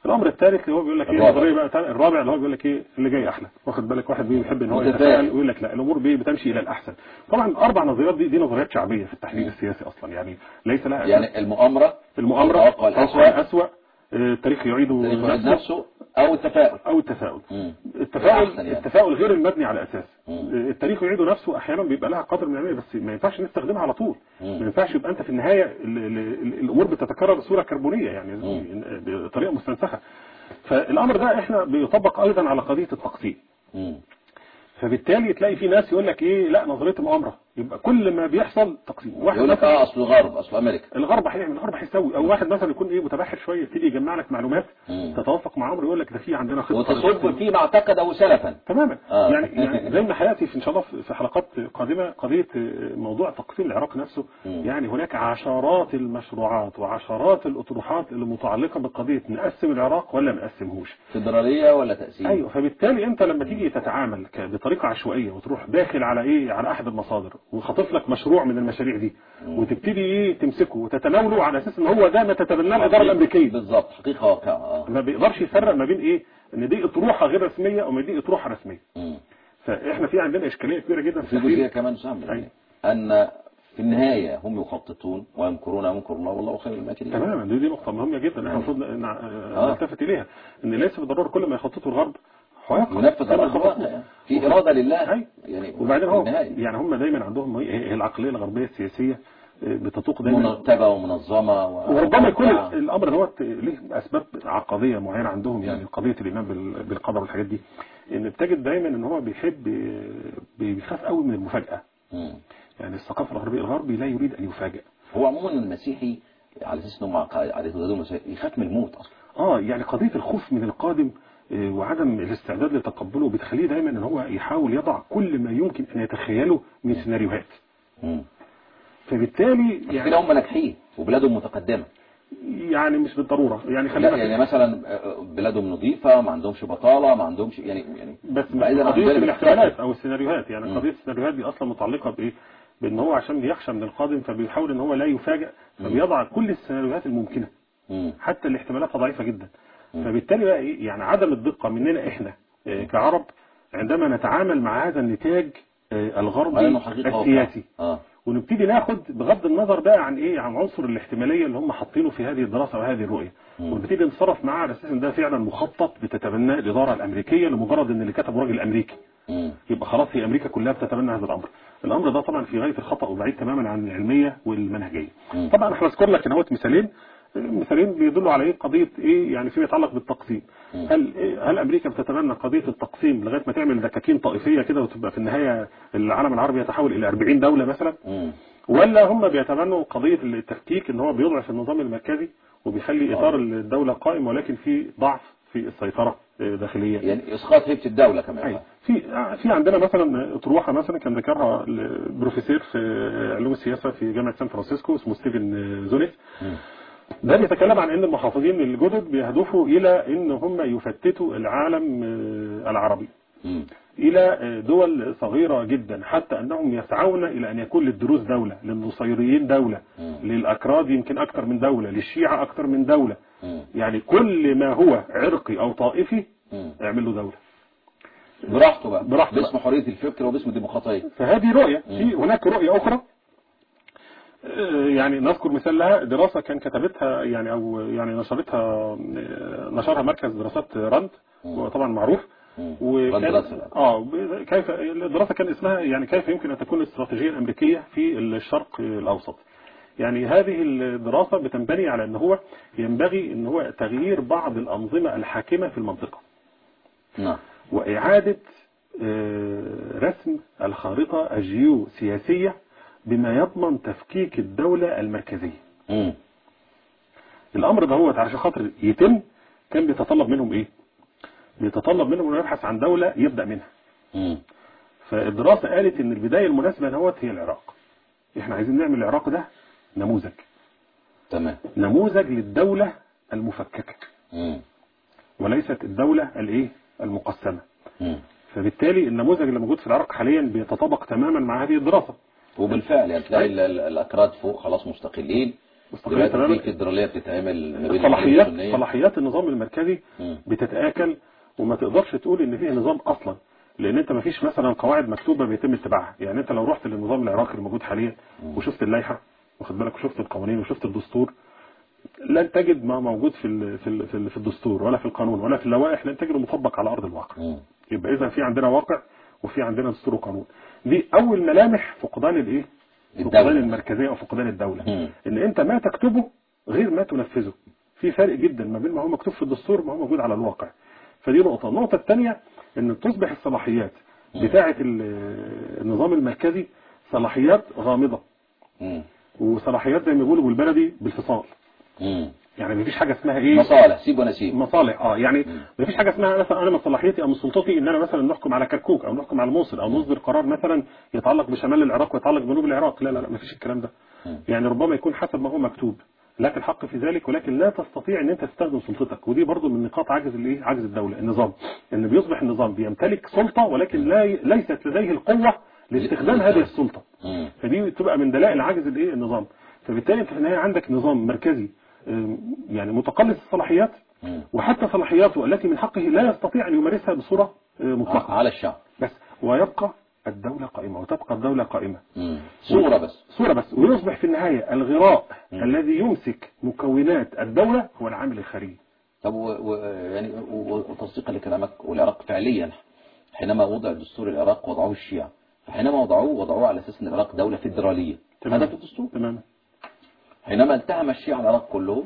الامر الثالث اللي هو بيقول لك ايه الرابع. النظريه بقى تاني- الرابع اللي هو بيقول لك ايه اللي جاي احلى واخد بالك واحد بيحب ان هو متفائل. يتفائل ويقول لك لا الامور بي- بتمشي الى الاحسن طبعا الاربع نظريات دي دي نظريات شعبيه في التحليل السياسي اصلا يعني ليس لها يعني المؤامرة المؤامره التوقع الأسوأ اسوء التاريخ يعيد التاريخ يعيد نفسه نفسه أو التفاؤل او التفاؤل مم. التفاؤل الأحسن يعني. التفاؤل غير المبني على اساس مم. التاريخ يعيد نفسه احيانا بيبقى لها قدر من العلميه بس ما ينفعش نستخدمها على طول مم. ما ينفعش يبقى انت في النهايه ال- ال- ال- الامور بتتكرر بصوره كربونيه يعني بطريقه مستنسخه فالامر ده احنا بيطبق ايضا على قضيه التقسيم مم. فبالتالي تلاقي في ناس يقول لك ايه لا نظريه المؤامره يبقى كل ما بيحصل تقسيم واحد يقول لك مثلا اه اصل الغرب اصل امريكا الغرب هيعمل الغرب هيسوي او واحد مثلا يكون ايه متبحر شويه يبتدي يجمع لك معلومات مم. تتوافق مع امر يقول لك ده في عندنا خطه وتصب للتقسيم. فيما اعتقده سلفا تماما آه. يعني يعني زي ما حياتي في ان شاء الله في- في حلقات قادمه قضيه موضوع تقسيم العراق نفسه مم. يعني هناك عشرات المشروعات وعشرات الاطروحات اللي متعلقه بقضيه نقسم العراق ولا ما نقسمهوش فدرالية ولا تقسيم ايوه فبالتالي انت لما تيجي تتعامل ك- بطريقه عشوائيه وتروح داخل على ايه على احد المصادر وخاطف لك مشروع من المشاريع دي وتبتدي ايه تمسكه وتتناوله على اساس ان هو ده ما تتبناه الاداره الامريكيه بالظبط حقيقة واقعة اه ما بيقدرش يفرق ما بين ايه ان دي اطروحه غير رسميه وما دي اطروحه رسميه مم. فاحنا في عندنا اشكاليه كبيره جدا في في جزئية تحليل كمان سامي أيوة. أن في النهاية هم يخططون ويمكرون ويمكر الله والله خير الماكرين تماما دي, دي نقطه مهمه جدا احنا المفروض ن- آه. نلتفت اليها ان ليس بالضروره كل ما يخططه الغرب هيقع ينفذ كما على الواقع خططوا. يعني. في إرادة لله أيوة. يعني وبعدين في هو النهاية يعني هم دايما عندهم هي هي العقليه الغربيه السياسيه بتتوق دايما مرتبة ومنظمة و... وربما يكون آه. الامر دوت ليه اسباب عقديه معينه عندهم يعني قضيه الايمان بال- بالقدر والحاجات دي ان بتجد دايما ان هو بيحب بيخاف قوي من المفاجاه مم. يعني الثقافه الغربيه الغربي لا يريد ان يفاجئ هو عموما المسيحي على اساس انه عليه الصلاه يخاف من الموت اصلا اه يعني قضيه الخوف من القادم آه، وعدم الاستعداد لتقبله بتخليه دايما ان هو يحاول يضع كل ما يمكن ان يتخيله من سيناريوهات مم. فبالتالي كده يعني هم ناجحين وبلادهم متقدمه يعني مش بالضروره يعني لا خلينا يعني مثلا آه، بلادهم نظيفه ما عندهمش بطاله ما عندهمش يعني يعني بس مش بعيداً عن قضيه ذلك الاحتمالات او السيناريوهات يعني مم. قضيه السيناريوهات دي اصلا متعلقه بايه بان هو عشان يخشى من القادم فبيحاول ان هو لا يفاجئ فبيضع كل السيناريوهات الممكنه مم. حتى اللي احتمالاتها ضعيفه جدا مم. فبالتالي بقى ايه يعني عدم الدقه مننا احنا آه، كعرب عندما نتعامل مع هذا النتاج آه، الغربي على انه حقيقه السياسي اه ونبتدي ناخد بغض النظر بقى عن ايه عن عنصر الاحتماليه اللي هم حاطينه في هذه الدراسه وهذه الرؤيه مم. ونبتدي نتصرف معاه على اساس ان ده فعلا مخطط بتتبناه الاداره الامريكيه لمجرد ان اللي كتبه راجل امريكي مم. يبقى خلاص هي امريكا كلها بتتبنى هذا الامر الامر ده طبعا في غايه الخطا وبعيد تماما عن العلميه والمنهجيه مم. طبعا احنا اذكر لك هنا مثالين مثالين بيدلوا على ايه قضيه ايه يعني فيما يتعلق بالتقسيم مم. هل إيه هل امريكا بتتبنى قضيه التقسيم لغايه ما تعمل دكاكين طائفيه كده وتبقى في النهايه العالم العربي يتحول الى 40 دوله مثلا مم. ولا هم بيتبنوا قضيه التفكيك ان هو بيضعف النظام المركزي وبيخلي اطار الدوله قائم ولكن في ضعف في السيطره آه، داخليا يعني اسقاط هيبه الدوله كمان أيوة. في في عندنا مثلا اطروحه مثلا كان ذكرها البروفيسور في علوم السياسه في جامعه سان فرانسيسكو اسمه ستيفن زونيس مم. ده بيتكلم عن ان المحافظين الجدد بيهدفوا الى ان هم يفتتوا العالم آه، العربي مم. الى آه، دول صغيره جدا حتى انهم يسعون الى ان يكون للدروز دوله للنصيريين دوله مم. للاكراد يمكن اكثر من دوله للشيعه اكثر من دوله مم. يعني كل ما هو عرقي او طائفي مم. اعمل له دوله براحته بقى براحته باسم حريه الفكر وباسم الديمقراطيه فهذه رؤية في هناك رؤية أخرى آه، يعني نذكر مثال لها دراسة كان كتبتها يعني أو يعني نشرتها آه، نشرها مركز دراسات راند هو طبعا معروف مم. وكان راند راسل. اه ب- كيف الدراسة كان اسمها يعني كيف يمكن أن تكون الاستراتيجية الأمريكية في الشرق الأوسط يعني هذه الدراسة بتنبني على أن هو ينبغي أن هو تغيير بعض الأنظمة الحاكمة في المنطقة نعم وإعادة آه، رسم الخارطة الجيوسياسية بما يضمن تفكيك الدولة المركزية مم. الأمر ده هو علشان خاطر يتم كان بيتطلب منهم إيه؟ بيتطلب منهم أنه يبحث عن دولة يبدأ منها مم. فالدراسة قالت إن البداية المناسبة هوت هي العراق إحنا عايزين نعمل العراق ده نموذج تمام نموذج للدولة المفككة مم. وليست الدولة الإيه؟ المقسمة مم. فبالتالي النموذج اللي موجود في العراق حاليا بيتطابق تماما مع هذه الدراسة وبالفعل يعني تلاقي ال- ال- الاكراد فوق خلاص مستقلين مستقلة دلوقتي في تماما فدرالية بتتعمل ما بين صلاحيات السنية. صلاحيات النظام المركزي مم. بتتآكل وما تقدرش تقول ان فيه نظام اصلا لان انت ما فيش مثلا قواعد مكتوبه بيتم اتباعها يعني انت لو رحت للنظام العراقي الموجود حاليا وشفت اللائحه واخد بالك وشفت القوانين وشفت الدستور لن تجد ما موجود في ال- في ال- في ال- في الدستور ولا في القانون ولا في اللوائح لن تجده مطبق على ارض الواقع مم. يبقى اذا في عندنا واقع وفي عندنا دستور وقانون دي اول ملامح فقدان الايه الدولة. فقدان المركزيه او فقدان الدوله مم. ان انت ما تكتبه غير ما تنفذه في فرق جدا ما بين ما هو مكتوب في الدستور وما هو موجود على الواقع فدي نقطه النقطه الثانيه ان تصبح الصلاحيات بتاعه ال- النظام المركزي صلاحيات غامضه مم. وصلاحيات زي ما بيقولوا بالبلدي بالفصال مم. يعني مفيش حاجه اسمها ايه مصالح سيب ونسيب مصالح اه يعني مفيش حاجه اسمها مثلا انا من صلاحيتي او من سلطتي ان انا مثلا نحكم على كركوك او نحكم على الموصل او نصدر قرار مثلا يتعلق بشمال العراق ويتعلق بجنوب العراق لا لا لا مفيش الكلام ده يعني ربما يكون حسب ما هو مكتوب لك الحق في ذلك ولكن لا تستطيع ان انت تستخدم سلطتك ودي برضو من نقاط عجز الايه عجز الدوله النظام ان بيصبح النظام بيمتلك سلطه ولكن لا ليست لديه القوه لاستخدام هذه السلطه مم. فدي تبقى من دلائل عجز الايه النظام فبالتالي انت في النهايه عندك نظام مركزي آم، يعني متقلص الصلاحيات مم. وحتى صلاحياته التي من حقه لا يستطيع ان يمارسها بصوره آه، مطلقه على الشعب بس ويبقى الدوله قائمه وتبقى الدوله قائمه مم. صورة بس صوره بس ويصبح في النهايه الغراء الذي يمسك مكونات الدوله هو العامل الخارجي طب و... و... يعني و... وتصديقا لكلامك والعراق فعليا حينما وضع دستور العراق وضعوه الشيعة فحينما وضعوه وضعوه على اساس ان العراق دولة فيدرالية هذا في الدستور تماما حينما التهم الشيعة العراق كله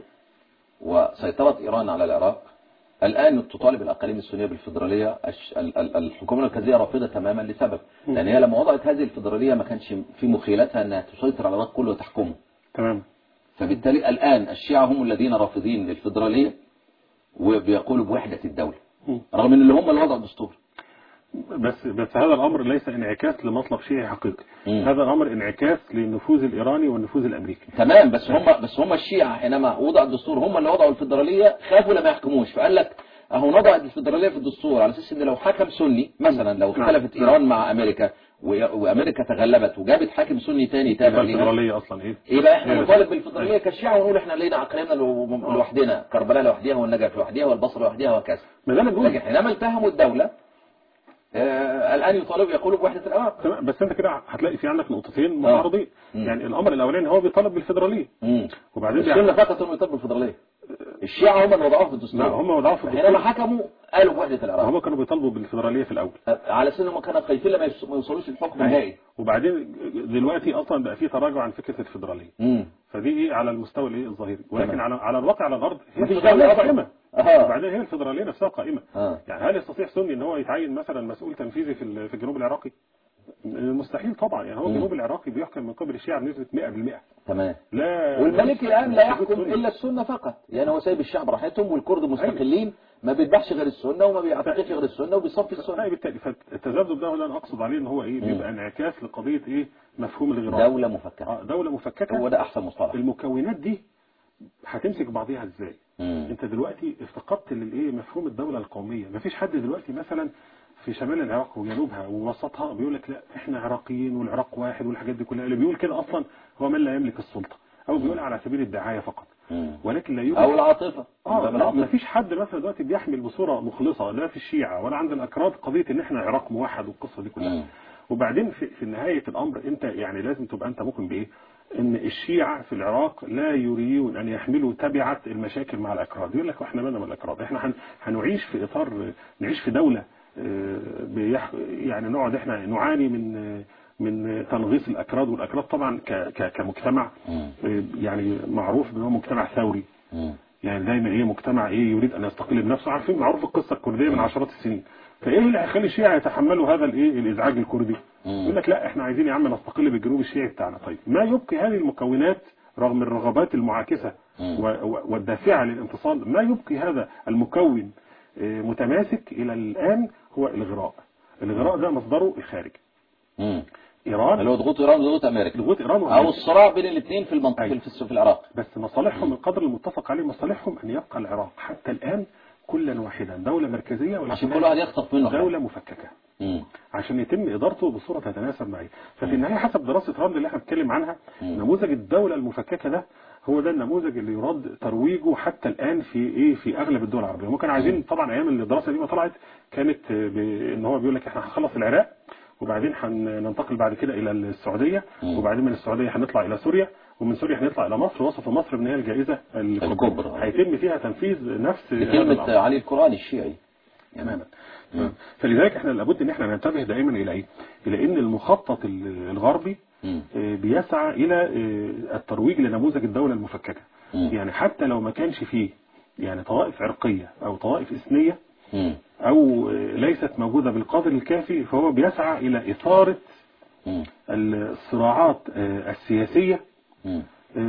وسيطرة إيران على العراق الآن تطالب الأقاليم السنية بالفيدرالية الش- ال- ال- الحكومة المركزية رافضة تماما لسبب لأن هي لما وضعت هذه الفيدرالية ما كانش في مخيلتها أنها تسيطر على العراق كله وتحكمه تماما فبالتالي الآن الشيعة هم الذين رافضين للفيدرالية وبيقولوا بوحدة الدولة مم. رغم ان اللي هم اللي وضعوا الدستور بس بس هذا الامر ليس انعكاس لمطلب شيعي حقيقي مم. هذا الامر انعكاس للنفوذ الايراني والنفوذ الامريكي تمام بس هم بس هم الشيعة حينما وضع الدستور هم اللي وضعوا الفيدرالية خافوا لما يحكموش فقال لك اهو نضع الفيدرالية في الدستور على اساس ان لو حكم سني مثلا لو نعم. اختلفت ايران مع امريكا و- وامريكا تغلبت وجابت حاكم سني تاني يبقى تابع ليها الفيدراليه اصلا ايه ايه بقى احنا إيه. نطالب بالفيدرالية كالشيعة ونقول احنا لينا عقلنا لو- لوحدنا كربلاء لوحدها والنجف لوحدها والبصره لوحدها وهكذا ما ده انا لكن بقول حينما التهموا الدولة آه الان يطالبوا يقولوا بوحدة العراق تمام بس انت كده هتلاقي في عندك نقطتين معارضين مم. يعني الامر الاولاني هو بيطالب بالفيدراليه مم. وبعدين السنة فقط هم يطالبوا الفيدرالية الشيعة هم اللي وضعوها في الدستور لا هم وضعوه في حينما الدستور حكموا قالوا بوحدة العراق هم كانوا بيطالبوا بالفيدراليه في الاول على سن هم كانوا خايفين لما يوص- ما يوصلوش الحكم النهائي وبعدين دلوقتي اصلا بقى في تراجع عن فكره الفيدراليه امم فدي ايه على المستوى الايه الظاهري ولكن تمام. على على الواقع على الارض هي مفيش الفيدراليه دولة أصلاً. قائمه آه. وبعدين هي الفيدراليه نفسها قائمه اه يعني هل يستطيع سني ان هو يتعين مثلا مسؤول تنفيذي في ال- في الجنوب العراقي مستحيل طبعا يعني هو مم. الجنوب العراقي بيحكم من قبل الشيعة بنسبة 100% تمام لا والملك الان لا مش وجود يحكم سني. الا السنة فقط يعني هو سايب الشعب راحتهم والكرد مستقلين ما بيذبحش غير السنة وما بيعتقدش غير السنة وبيصفي لا السنة بالتالي فالتذبذب ده هو اللي انا اقصد عليه ان هو ايه بيبقى انعكاس لقضيه ايه مفهوم الغراب دولة مفككة آه، دوله مفككه هو ده احسن مصطلح المكونات دي هتمسك بعضيها ازاي مم. انت دلوقتي افتقدت للايه مفهوم الدوله القوميه مفيش حد دلوقتي مثلا في شمال العراق وجنوبها ووسطها بيقول لك لا احنا عراقيين والعراق واحد والحاجات دي كلها اللي بيقول كده اصلا هو من لا يملك السلطه او بيقول على سبيل الدعايه فقط مم. ولكن لا يوجد او العاطفة اه باب لا العاطفة. مفيش حد مثلا دلوقتي بيحمل بصوره مخلصه لا في الشيعه ولا عند الاكراد قضيه ان احنا عراق موحد والقصه دي كلها مم. وبعدين في, في نهايه الامر انت يعني لازم تبقى انت ممكن بايه ان الشيعة في العراق لا يريدون ان يحملوا تبعة المشاكل مع الاكراد يقول لك احنا مالنا من الاكراد احنا هن- هنعيش في اطار نعيش في دولة آه، بيح يعني نقعد احنا نعاني من آه، من تنغيص الاكراد والاكراد طبعا ك ك كمجتمع مم. آه، يعني معروف ان هو مجتمع ثوري مم. يعني دايما ايه مجتمع ايه يريد ان يستقل بنفسه عارفين معروف القصه الكرديه من عشرات السنين فايه اللي هيخلي الشيعة يتحملوا هذا الايه الازعاج الكردي مم. يقول لك لا احنا عايزين يا عم نستقل بالجنوب الشيعي بتاعنا طيب ما يبقي هذه المكونات رغم الرغبات المعاكسه مم. و- و- والدافعه للانفصال ما يبقي هذا المكون آه، متماسك الى الان هو الغراء الغراء ده مصدره الخارج مم. ايران اللي هو ضغوط ايران وضغوط امريكا ضغوط ايران او وأمريكا. الصراع بين الاثنين في المنطقة أيوة. في في العراق بس مصالحهم القدر المتفق عليه مصالحهم ان يبقى العراق حتى الان كلا واحدا دولة مركزية عشان ولكنها كل واحد يخطف منه حاجة. دولة مفككة مم. عشان يتم ادارته بصوره تتناسب معي ففي النهايه حسب دراسه راند اللي احنا بنتكلم عنها مم. نموذج الدوله المفككه ده هو ده النموذج اللي يراد ترويجه حتى الان في ايه في اغلب الدول العربيه ممكن عايزين طبعا ايام الدراسه دي ما طلعت كانت ان هو بيقول لك احنا هنخلص العراق وبعدين هننتقل بعد كده الى السعوديه مم. وبعدين من السعوديه هنطلع الى سوريا ومن سوريا هنطلع الى مصر وصف مصر بان هي الجائزه الكبرى. هيتم فيها تنفيذ نفس هذا بكلمة الأمر. علي القرآن الشيعي تماما مم. فلذلك احنا لابد ان احنا ننتبه دائما الى ايه الى ان المخطط ال- الغربي مم. آه، بيسعى الى آه، الترويج لنموذج الدولة المفككة مم. يعني حتى لو ما كانش فيه يعني طوائف عرقية او طوائف اثنية مم. او آه، ليست موجودة بالقدر الكافي فهو بيسعى الى اثارة مم. الصراعات آه، السياسية مم.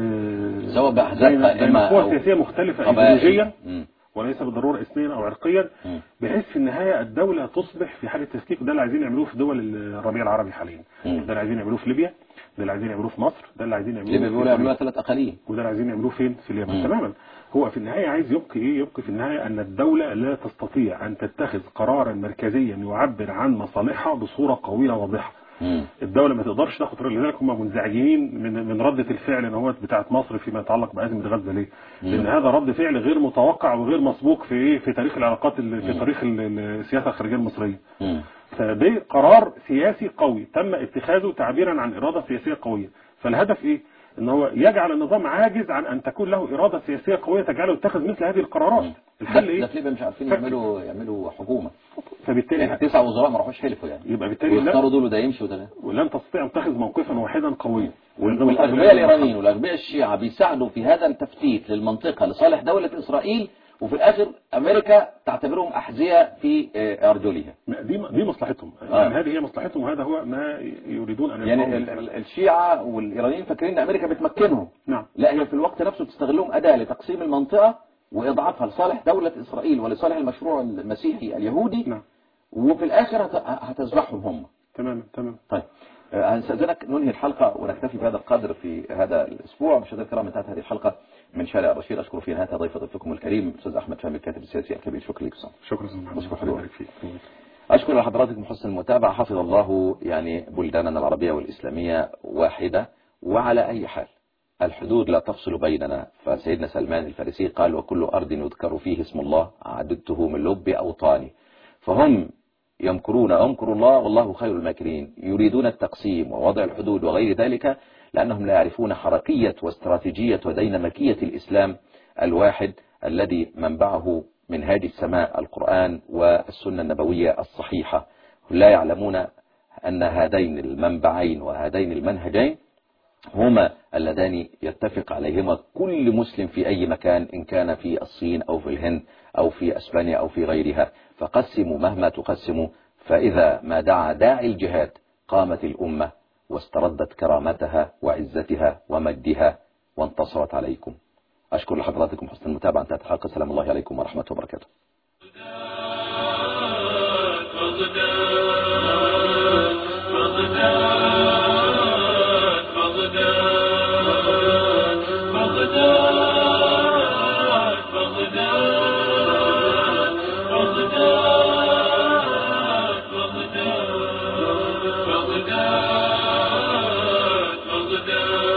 آه، سواء بأحزاب بين- قائمة بين قوى أو سياسية مختلفة قبائل. ايديولوجيا مم. وليس بالضرورة اثنيا او عرقيا مم. بحيث في النهاية الدولة تصبح في حالة تفكيك وده اللي عايزين يعملوه في دول الربيع العربي حاليا مم. ده اللي عايزين يعملوه في ليبيا ده اللي عايزين يعملوه في مصر ده اللي عايزين يعملوه ليبيا في بيقولوا يعملوها سوريا. ثلاث أقاليم وده اللي عايزين يعملوه فين في اليمن مم. تماما هو في النهاية عايز يبقي ايه يبقي في النهاية ان الدولة لا تستطيع ان تتخذ قرارا مركزيا يعبر عن مصالحها بصورة قوية واضحة مم. الدولة ما تقدرش تاخد قرار لذلك هم منزعجين من من ردة الفعل ان هو بتاعت مصر فيما يتعلق بأزمة غزة ليه؟ لأن هذا رد فعل غير متوقع وغير مسبوق في ايه في تاريخ العلاقات ال- في تاريخ ال- ال- السياسة الخارجية المصرية. مم. فده قرار سياسي قوي تم اتخاذه تعبيرا عن إرادة سياسية قوية فالهدف ايه ان هو يجعل النظام عاجز عن ان تكون له إرادة سياسية قوية تجعله يتخذ مثل هذه القرارات الحل ده ايه ده في ليبيا مش عارفين فك- يعملوا يعملوا حكومة يعني فبالتالي تسع وزراء ما راحوش حلفوا يعني يبقى بالتالي لا واختاروا دول وده يمشي وده لا ولن تستطيع ان تتخذ موقفا واحدا قويا والأغبياء الإيرانيين والأغبياء الشيعة بيساعدوا في هذا التفتيت للمنطقة لصالح دولة إسرائيل وفي الآخر أمريكا تعتبرهم أحذية في آه، أرجلها دي دي مصلحتهم آه. يعني هذه هي مصلحتهم وهذا هو ما يريدون ان يعني يفعلوه. ال- ال- الشيعة والإيرانيين فاكرين أن أمريكا بتمكنهم نعم لا هي في الوقت نفسه بتستغلهم أداة لتقسيم المنطقة وإضعافها لصالح دولة إسرائيل ولصالح المشروع المسيحي اليهودي نعم وفي الآخر هت- هتذبحهم هم تماما تمام طيب آه، هنستأذنك ننهي الحلقة ونكتفي بهذا القدر في هذا الأسبوع مشاهدينا الكرام انتهت هذه الحلقة من شارع الرشيد أشكر في نهاية ضيف ضيفكم الكريم الأستاذ أحمد فهمي الكاتب السياسي الكبير شكرا لك أستاذ. شكرا استاذ محمد أشكر الله حضورك. يبارك فيك أشكر لحضراتكم حسن المتابعة حفظ الله يعني بلداننا العربية والإسلامية واحدة وعلى أي حال الحدود لا تفصل بيننا فسيدنا سلمان الفارسي قال وكل أرض يذكر فيه اسم الله عددته من لب أوطاني فهم يمكرون ويمكر الله والله خير الماكرين يريدون التقسيم ووضع الحدود وغير ذلك لأنهم لا يعرفون حركية واستراتيجية وديناميكية الإسلام الواحد الذي منبعه من هادي السماء القرآن والسنة النبوية الصحيحة لا يعلمون أن هذين المنبعين وهذين المنهجين هما اللذان يتفق عليهما كل مسلم في أي مكان إن كان في الصين أو في الهند أو في أسبانيا أو في غيرها فقسموا مهما تقسموا فإذا ما دعا داعي الجهاد قامت الأمة واستردت كرامتها وعزتها ومجدها وانتصرت عليكم أشكر لحضراتكم حسن المتابعة انتهت الحلقة سلام الله عليكم ورحمة وبركاته بغداد